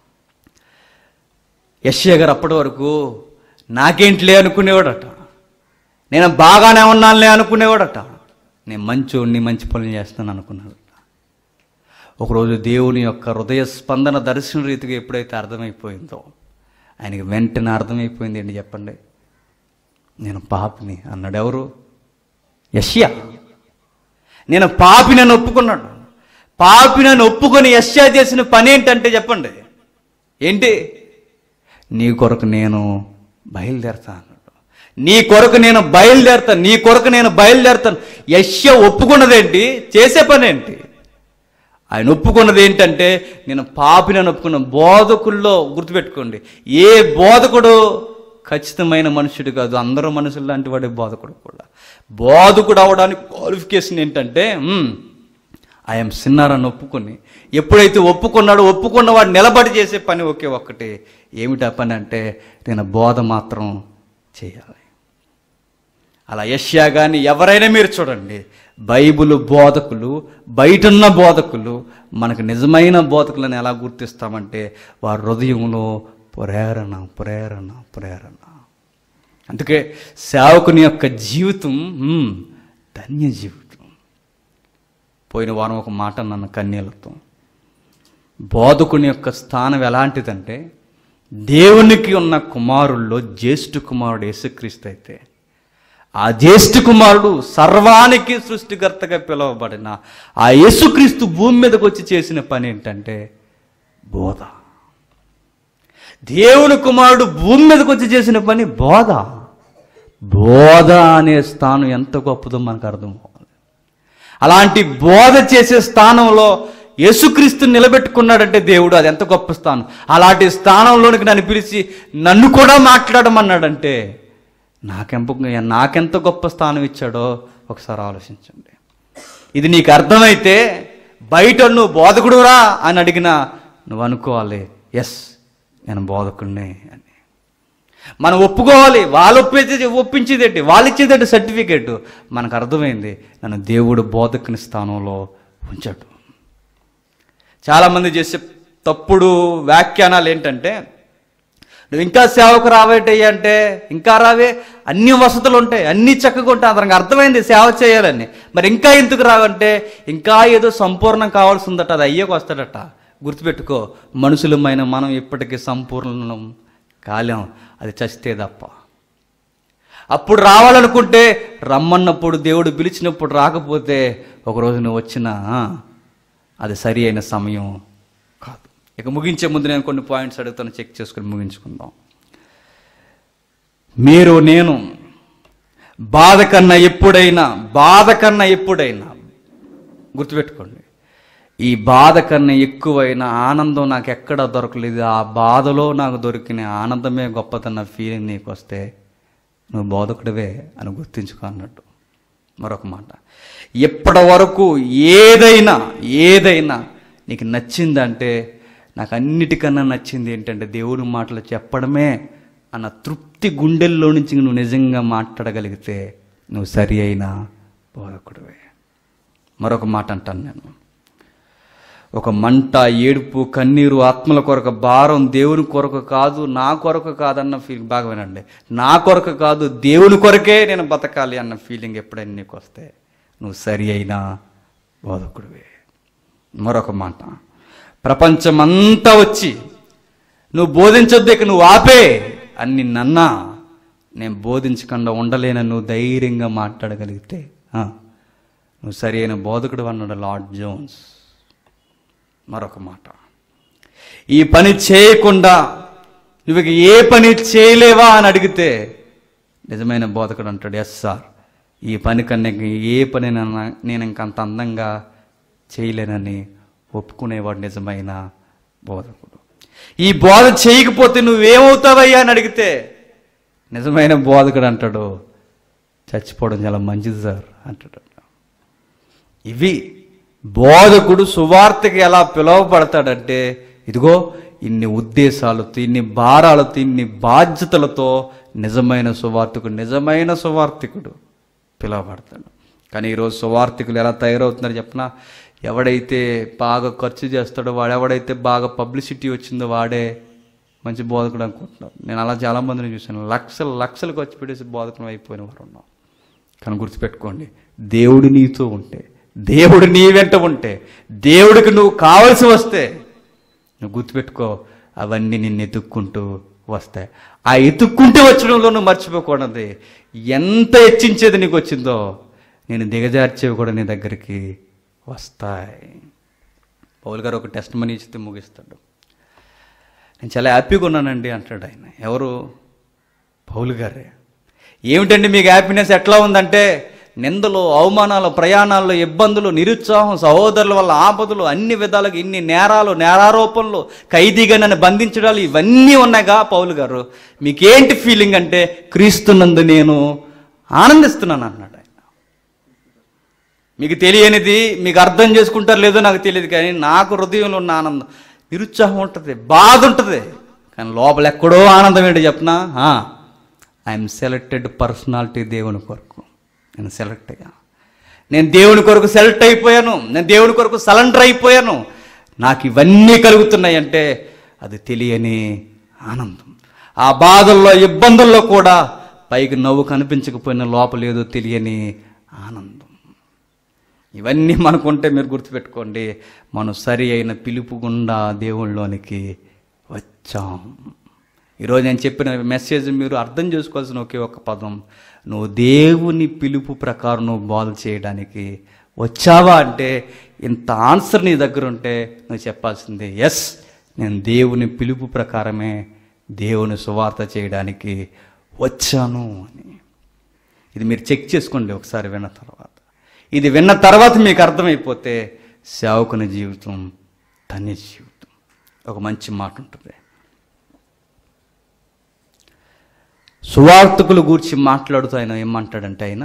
[SPEAKER 1] యశ్య గారు అప్పటి వరకు నాకేంటిలే అనుకునేవాడట నేను బాగానే ఉన్నానులే అనుకునేవాడట నేను మంచోడిని మంచి పనులు చేస్తాను అనుకున్నాడట ఒకరోజు దేవుని యొక్క హృదయ స్పందన దర్శన రీతిగా ఎప్పుడైతే అర్థమైపోయిందో ఆయనకి వెంటనే అర్థమైపోయింది ఏంటి చెప్పండి నేను పాపిని అన్నాడు ఎవరు యష్యా నేను పాపి నన్ను ఒప్పుకున్నాడు పాపి నన్ను ఒప్పుకొని యష్యా చేసిన పని ఏంటంటే చెప్పండి ఏంటి నీ కొరకు నేను బయలుదేరతా అన్నాడు నీ కొరకు నేను బయలుదేరతాను నీ కొరకు నేను బయలుదేరతాను యష్య ఒప్పుకున్నదేంటి చేసే పని ఏంటి ఆయన ఒప్పుకున్నది ఏంటంటే నేను పాపినని ఒప్పుకున్న బోధకుల్లో గుర్తుపెట్టుకోండి ఏ బోధకుడు ఖచ్చితమైన మనుషుడు కాదు అందరూ మనుషులు లాంటి వాడే బోధకుడు కూడా బోధకుడు అవడానికి క్వాలిఫికేషన్ ఏంటంటే ఐఎమ్ సిన్నర్ అని ఒప్పుకొని ఎప్పుడైతే ఒప్పుకున్నాడో ఒప్పుకున్నవాడు నిలబడి చేసే పని ఒకే ఒక్కటి ఏమిటా పని అంటే నేను బోధ మాత్రం చేయాలి అలా యష్యా కానీ ఎవరైనా మీరు చూడండి బైబిల్ బోధకులు బయటున్న బోధకులు మనకు నిజమైన బోధకులను ఎలా గుర్తిస్తామంటే వారి హృదయంలో ప్రేరణ ప్రేరణ ప్రేరణ అందుకే సేవకుని యొక్క జీవితం మ్, ధన్య జీవితం పోయిన వారం ఒక మాట నన్ను కన్నీళ్లతో బోధకుని యొక్క స్థానం ఎలాంటిదంటే దేవునికి ఉన్న కుమారుల్లో జ్యేష్ఠ కుమారుడు యేసుక్రీస్తు అయితే ఆ జ్యేష్ఠ కుమారుడు సర్వానికి సృష్టికర్తగా పిలువబడిన ఆ యేసుక్రీస్తు భూమి మీదకి వచ్చి చేసిన పని ఏంటంటే బోధ దేవుని కుమారుడు భూమి మీదకి వచ్చి చేసిన పని బోధ బోధ అనే స్థానం ఎంత గొప్పదో మనకు అర్థం అవ్వాలి అలాంటి బోధ చేసే స్థానంలో యేసుక్రీస్తు నిలబెట్టుకున్నాడంటే దేవుడు అది ఎంత గొప్ప స్థానం అలాంటి స్థానంలోనికి నన్ను పిలిచి నన్ను కూడా మాట్లాడమన్నాడంటే నాకెంప నాకెంత గొప్ప స్థానం ఇచ్చాడో ఒకసారి ఆలోచించండి ఇది నీకు అర్థమైతే బయట నువ్వు బోధకుడురా అని అడిగినా నువ్వు అనుకోవాలి ఎస్ నేను బోధకుడినే అని మనం ఒప్పుకోవాలి వాళ్ళు ఒప్పించేది ఒప్పించేదేంటి వాళ్ళు ఇచ్చేదేంటి సర్టిఫికేట్ మనకు అర్థమైంది నన్ను దేవుడు బోధకుని స్థానంలో ఉంచాడు చాలామంది చేసే తప్పుడు వ్యాఖ్యానాలు ఏంటంటే నువ్వు ఇంకా సేవకు రావేటయ్యా అంటే ఇంకా రావే అన్ని వసతులు ఉంటాయి అన్ని చక్కగా ఉంటాయి అతనికి అర్థమైంది సేవ చేయాలని మరి ఇంకా ఎందుకు రావంటే ఇంకా ఏదో సంపూర్ణం కావాల్సి ఉందట అది అయ్యకు వస్తాడట గుర్తుపెట్టుకో మనుషులమైన మనం ఇప్పటికీ సంపూర్ణం కాలేం అది చస్తే తప్ప అప్పుడు రావాలనుకుంటే రమ్మన్నప్పుడు దేవుడు పిలిచినప్పుడు రాకపోతే ఒకరోజు నువ్వు వచ్చినా అది సరి అయిన సమయం కాదు ఇక ముగించే ముందు నేను కొన్ని పాయింట్స్ అడుగుతాను చెక్ చేసుకుని ముగించుకుందాం మీరు నేను బాధ కన్నా ఎప్పుడైనా బాధ కన్నా ఎప్పుడైనా గుర్తుపెట్టుకోండి ఈ బాధ కన్నా ఎక్కువైన ఆనందం నాకు ఎక్కడ దొరకలేదు ఆ బాధలో నాకు దొరికిన ఆనందమే గొప్పదన్న ఫీలింగ్ నీకు వస్తే నువ్వు బోధకుడివే అని గుర్తించుకో అన్నట్టు మరొక మాట ఎప్పటి వరకు ఏదైనా ఏదైనా నీకు నచ్చిందంటే నాకు అన్నిటికన్నా నచ్చింది ఏంటంటే దేవుడి మాటలు చెప్పడమే అన్న తృప్తి గుండెల్లో నుంచి నువ్వు నిజంగా మాట్లాడగలిగితే నువ్వు సరి అయిన బోధకుడివే మరొక మాట అంటాను నేను ఒక మంట ఏడుపు కన్నీరు ఆత్మల కొరకు భారం దేవుని కొరకు కాదు నా కొరకు కాదన్న ఫీలింగ్ బాగా వినండి నా కొరకు కాదు దేవుని కొరకే నేను బతకాలి అన్న ఫీలింగ్ ఎప్పుడైనా నీకు వస్తే నువ్వు సరి అయిన బోధకుడివే మరొక మాట ప్రపంచమంతా వచ్చి నువ్వు బోధించొద్దు ఇక నువ్వు ఆపే అన్ని నన్నా నేను బోధించకుండా ఉండలేనని నువ్వు ధైర్యంగా మాట్లాడగలిగితే ఆ, నువ్వు సరి అయిన బోధకుడు అన్నాడు లార్డ్ జోన్స్ మరొక మాట ఈ పని చేయకుండా నువ్వు ఇక ఏ పని చేయలేవా అని అడిగితే నిజమైన బోధకుడు అంటాడు ఎస్ సార్ ఈ పని కన్నా ఇంక ఏ పని నేను ఇంకంత అందంగా చేయలేనని ఒప్పుకునేవాడు నిజమైన బోధకుడు ఈ బోధ చేయకపోతే నువ్వేమవుతావయ్యా అని అడిగితే నిజమైన బోధకుడు అంటాడు చచ్చిపోవడం చాలా మంచిది సార్ అంటాడు ఇవి బోధకుడు సువార్తకి ఎలా పిలువబడతాడంటే ఇదిగో ఇన్ని ఉద్దేశాలతో ఇన్ని భారాలతో ఇన్ని బాధ్యతలతో నిజమైన సువార్తికుడు నిజమైన సువార్తికుడు పిలువబడతాడు కానీ ఈరోజు సువార్తికులు ఎలా తయారవుతున్నారో చెప్పిన ఎవడైతే బాగా ఖర్చు చేస్తాడో వాడు ఎవడైతే బాగా పబ్లిసిటీ వచ్చిందో వాడే మంచి బోధకుడు అనుకుంటున్నారు నేను అలా చాలామందిని చూశాను లక్షలు లక్షలు ఖర్చు పెట్టేసి బోధకుడు అయిపోయిన వారు ఉన్నాం కానీ గుర్తుపెట్టుకోండి దేవుడు నీతో ఉంటే దేవుడు నీ వెంట ఉంటే దేవుడికి నువ్వు కావలసి వస్తే నువ్వు గుర్తుపెట్టుకో అవన్నీ నిన్ను ఎతుక్కుంటూ వస్తాయి ఆ ఎతుక్కుంటూ వచ్చడంలో నువ్వు మర్చిపోకూడదు ఎంత హెచ్చించేది నీకు వచ్చిందో నేను దిగజార్చేవి కూడా నీ దగ్గరికి వస్తాయి పౌల్ గారు ఒక టెస్ట్ మనీ ఇచ్చితే ముగిస్తాడు నేను చాలా హ్యాపీగా ఉన్నానండి అంటాడు ఆయన ఎవరు పౌలు గారే ఏమిటండి మీకు హ్యాపీనెస్ ఎట్లా ఉందంటే నిందలు అవమానాలు ప్రయాణాల్లో ఇబ్బందులు నిరుత్సాహం సహోదరుల వల్ల ఆపదలు అన్ని విధాలుగా ఇన్ని నేరాలు నేరారోపణలు ఖైదీగా నన్ను బంధించడాలు ఇవన్నీ ఉన్నాయిగా పౌలు గారు మీకేంటి ఫీలింగ్ అంటే క్రీస్తునందు నేను ఆనందిస్తున్నాను అన్నాడు ఆయన మీకు తెలియనిది మీకు అర్థం చేసుకుంటారు లేదో నాకు తెలియదు కానీ నాకు హృదయంలో ఉన్న ఆనందం నిరుత్సాహం ఉంటుంది బాధ ఉంటుంది కానీ లోపల ఎక్కడో ఆనందం ఏంటి చెప్పనా ఐఎమ్ సెలెక్టెడ్ పర్సనాలిటీ దేవుని కొరకు నేను సెలెక్ట్ అయ్యా నేను దేవుని కొరకు సెలెక్ట్ అయిపోయాను నేను దేవుని కొరకు సరెండర్ అయిపోయాను నాకు ఇవన్నీ కలుగుతున్నాయి అంటే అది తెలియని ఆనందం ఆ బాధల్లో ఇబ్బందుల్లో కూడా పైకి నవ్వు కనిపించకపోయిన లోపల ఏదో తెలియని ఆనందం ఇవన్నీ మనకుంటే మీరు గుర్తుపెట్టుకోండి మనం సరి అయిన పిలుపు గుండా దేవుళ్ళలోనికి వచ్చాం ఈరోజు నేను చెప్పిన మెసేజ్ మీరు అర్థం చేసుకోవాల్సిన ఒకే ఒక పదం నువ్వు దేవుని పిలుపు ప్రకారం నువ్వు బోధ చేయడానికి వచ్చావా అంటే ఇంత ఆన్సర్ నీ దగ్గర ఉంటే నువ్వు చెప్పాల్సిందే ఎస్ నేను దేవుని పిలుపు ప్రకారమే దేవుని సువార్త చేయడానికి వచ్చాను అని ఇది మీరు చెక్ చేసుకోండి ఒకసారి విన్న తర్వాత ఇది విన్న తర్వాత మీకు అర్థమైపోతే సేవకుని జీవితం ధన్య జీవితం ఒక మంచి మాట ఉంటుంది సువార్తకుల గూర్చి మాట్లాడుతూ ఆయన ఏమంటాడంటే ఆయన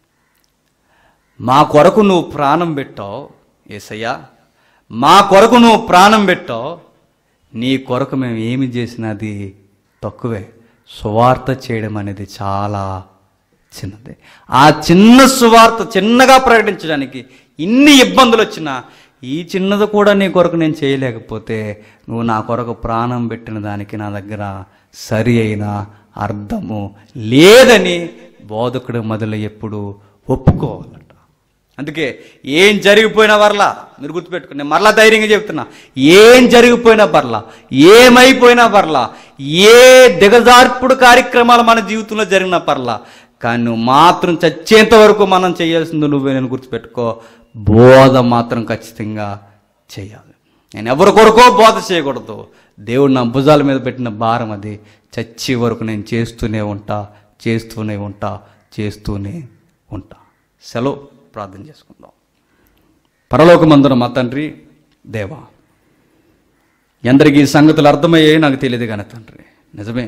[SPEAKER 1] మా కొరకు నువ్వు ప్రాణం పెట్టావు ఏసయ్యా మా కొరకు నువ్వు ప్రాణం పెట్టావు నీ కొరకు మేము ఏమి చేసినది తక్కువే సువార్త చేయడం అనేది చాలా చిన్నది ఆ చిన్న సువార్త చిన్నగా ప్రకటించడానికి ఇన్ని ఇబ్బందులు వచ్చినా ఈ చిన్నది కూడా నీ కొరకు నేను చేయలేకపోతే నువ్వు నా కొరకు ప్రాణం పెట్టిన దానికి నా దగ్గర సరి అయిన అర్థము లేదని బోధకుడు మొదలు ఎప్పుడు ఒప్పుకోవాలట అందుకే ఏం జరిగిపోయినా పర్లా మీరు గుర్తుపెట్టుకుని నేను మరలా ధైర్యంగా చెప్తున్నా ఏం జరిగిపోయినా పర్లా ఏమైపోయినా పర్లా ఏ దిగజార్పుడు కార్యక్రమాలు మన జీవితంలో జరిగినా పర్లా కానీ నువ్వు మాత్రం చచ్చేంత వరకు మనం చేయాల్సింది నువ్వే నేను గుర్తుపెట్టుకో బోధ మాత్రం ఖచ్చితంగా చేయాలి నేను ఎవరి కొరకో బోధ చేయకూడదు దేవుడు నా భుజాల మీద పెట్టిన భారం అది చచ్చే వరకు నేను చేస్తూనే ఉంటా చేస్తూనే ఉంటా చేస్తూనే ఉంటా సెలవు ప్రార్థన చేసుకుందాం పరలోకమందున మా తండ్రి దేవా ఎందరికీ ఈ సంగతులు అర్థమయ్యాయి నాకు తెలియదు కానీ తండ్రి నిజమే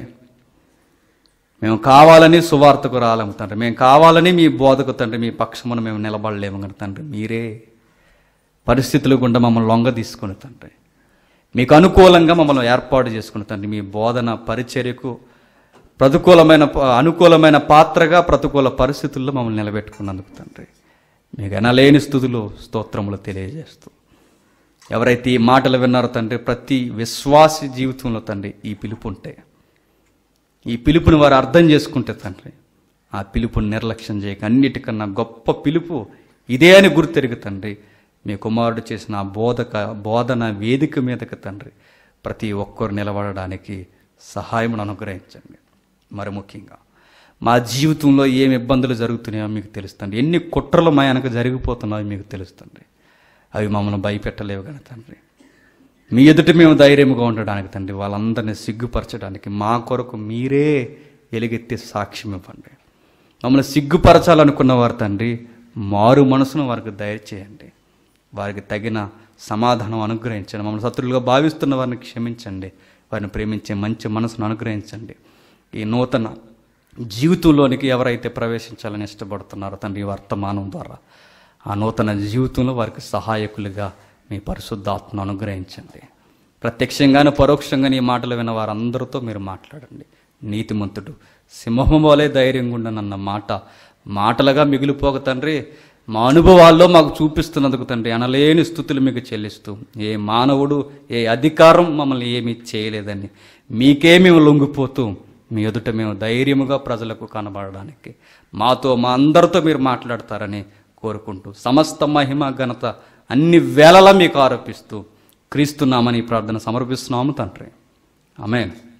[SPEAKER 1] మేము కావాలని సువార్తకు రాలేము తండ్రి మేము కావాలని మీ బోధకు తండ్రి మీ పక్షమున మేము నిలబడలేము కానీ తండ్రి మీరే పరిస్థితులు గుండా మమ్మల్ని లొంగ తీసుకుని తండ్రి మీకు అనుకూలంగా మమ్మల్ని ఏర్పాటు చేసుకుని తండ్రి మీ బోధన పరిచర్యకు ప్రతికూలమైన ప- అనుకూలమైన పాత్రగా ప్రతికూల పరిస్థితుల్లో మమ్మల్ని నిలబెట్టుకున్నందుకు తండ్రి మీకు ఎనలేని స్థుతులు స్తోత్రములు తెలియజేస్తూ ఎవరైతే ఈ మాటలు విన్నారో తండ్రి ప్రతి విశ్వాసి జీవితంలో తండ్రి ఈ పిలుపు ఉంటే ఈ పిలుపుని వారు అర్థం చేసుకుంటే తండ్రి ఆ పిలుపుని నిర్లక్ష్యం చేయక అన్నిటికన్నా గొప్ప పిలుపు ఇదే అని గుర్తెరుగు తండ్రి మీ కుమారుడు చేసిన ఆ బోధక బోధన వేదిక మీదకి తండ్రి ప్రతి ఒక్కరు నిలబడడానికి సహాయమును అనుగ్రహించండి మరి ముఖ్యంగా మా జీవితంలో ఏమి ఇబ్బందులు జరుగుతున్నాయో మీకు తెలుస్తుంది ఎన్ని కుట్రలు మా వెనక జరిగిపోతున్నాయో మీకు తెలుస్తుంది అవి మమ్మల్ని భయపెట్టలేవు కానీ తండ్రి మీ ఎదుట మేము ధైర్యంగా ఉండడానికి తండ్రి వాళ్ళందరినీ సిగ్గుపరచడానికి మా కొరకు మీరే ఎలుగెత్తి సాక్ష్యం ఇవ్వండి మమ్మల్ని సిగ్గుపరచాలనుకున్న వారు తండ్రి మారు మనసును వారికి దయచేయండి వారికి తగిన సమాధానం అనుగ్రహించండి మమ్మల్ని శత్రులుగా భావిస్తున్న వారిని క్షమించండి వారిని ప్రేమించే మంచి మనసును అనుగ్రహించండి ఈ నూతన జీవితంలోనికి ఎవరైతే ప్రవేశించాలని ఇష్టపడుతున్నారో తండ్రి ఈ వర్తమానం ద్వారా ఆ నూతన జీవితంలో వారికి సహాయకులుగా మీ పరిశుద్ధాత్మను అనుగ్రహించండి ప్రత్యక్షంగానే పరోక్షంగానే ఈ మాటలు విన్న వారందరితో మీరు మాట్లాడండి నీతిమంతుడు సింహం వలె ధైర్యంగా ఉండనన్న మాట మాటలుగా మిగిలిపోక తండ్రి మా అనుభవాల్లో మాకు చూపిస్తున్నందుకు తండ్రి అనలేని స్థుతులు మీకు చెల్లిస్తూ ఏ మానవుడు ఏ అధికారం మమ్మల్ని ఏమీ చేయలేదని మీకే మేము లొంగిపోతూ మీ ఎదుట మేము ధైర్యముగా ప్రజలకు కనబడడానికి మాతో మా అందరితో మీరు మాట్లాడతారని కోరుకుంటూ సమస్త మహిమ ఘనత అన్ని వేళలా మీకు ఆరోపిస్తూ క్రీస్తున్నామని ఈ ప్రార్థన సమర్పిస్తున్నాము తండ్రి ఆమెన్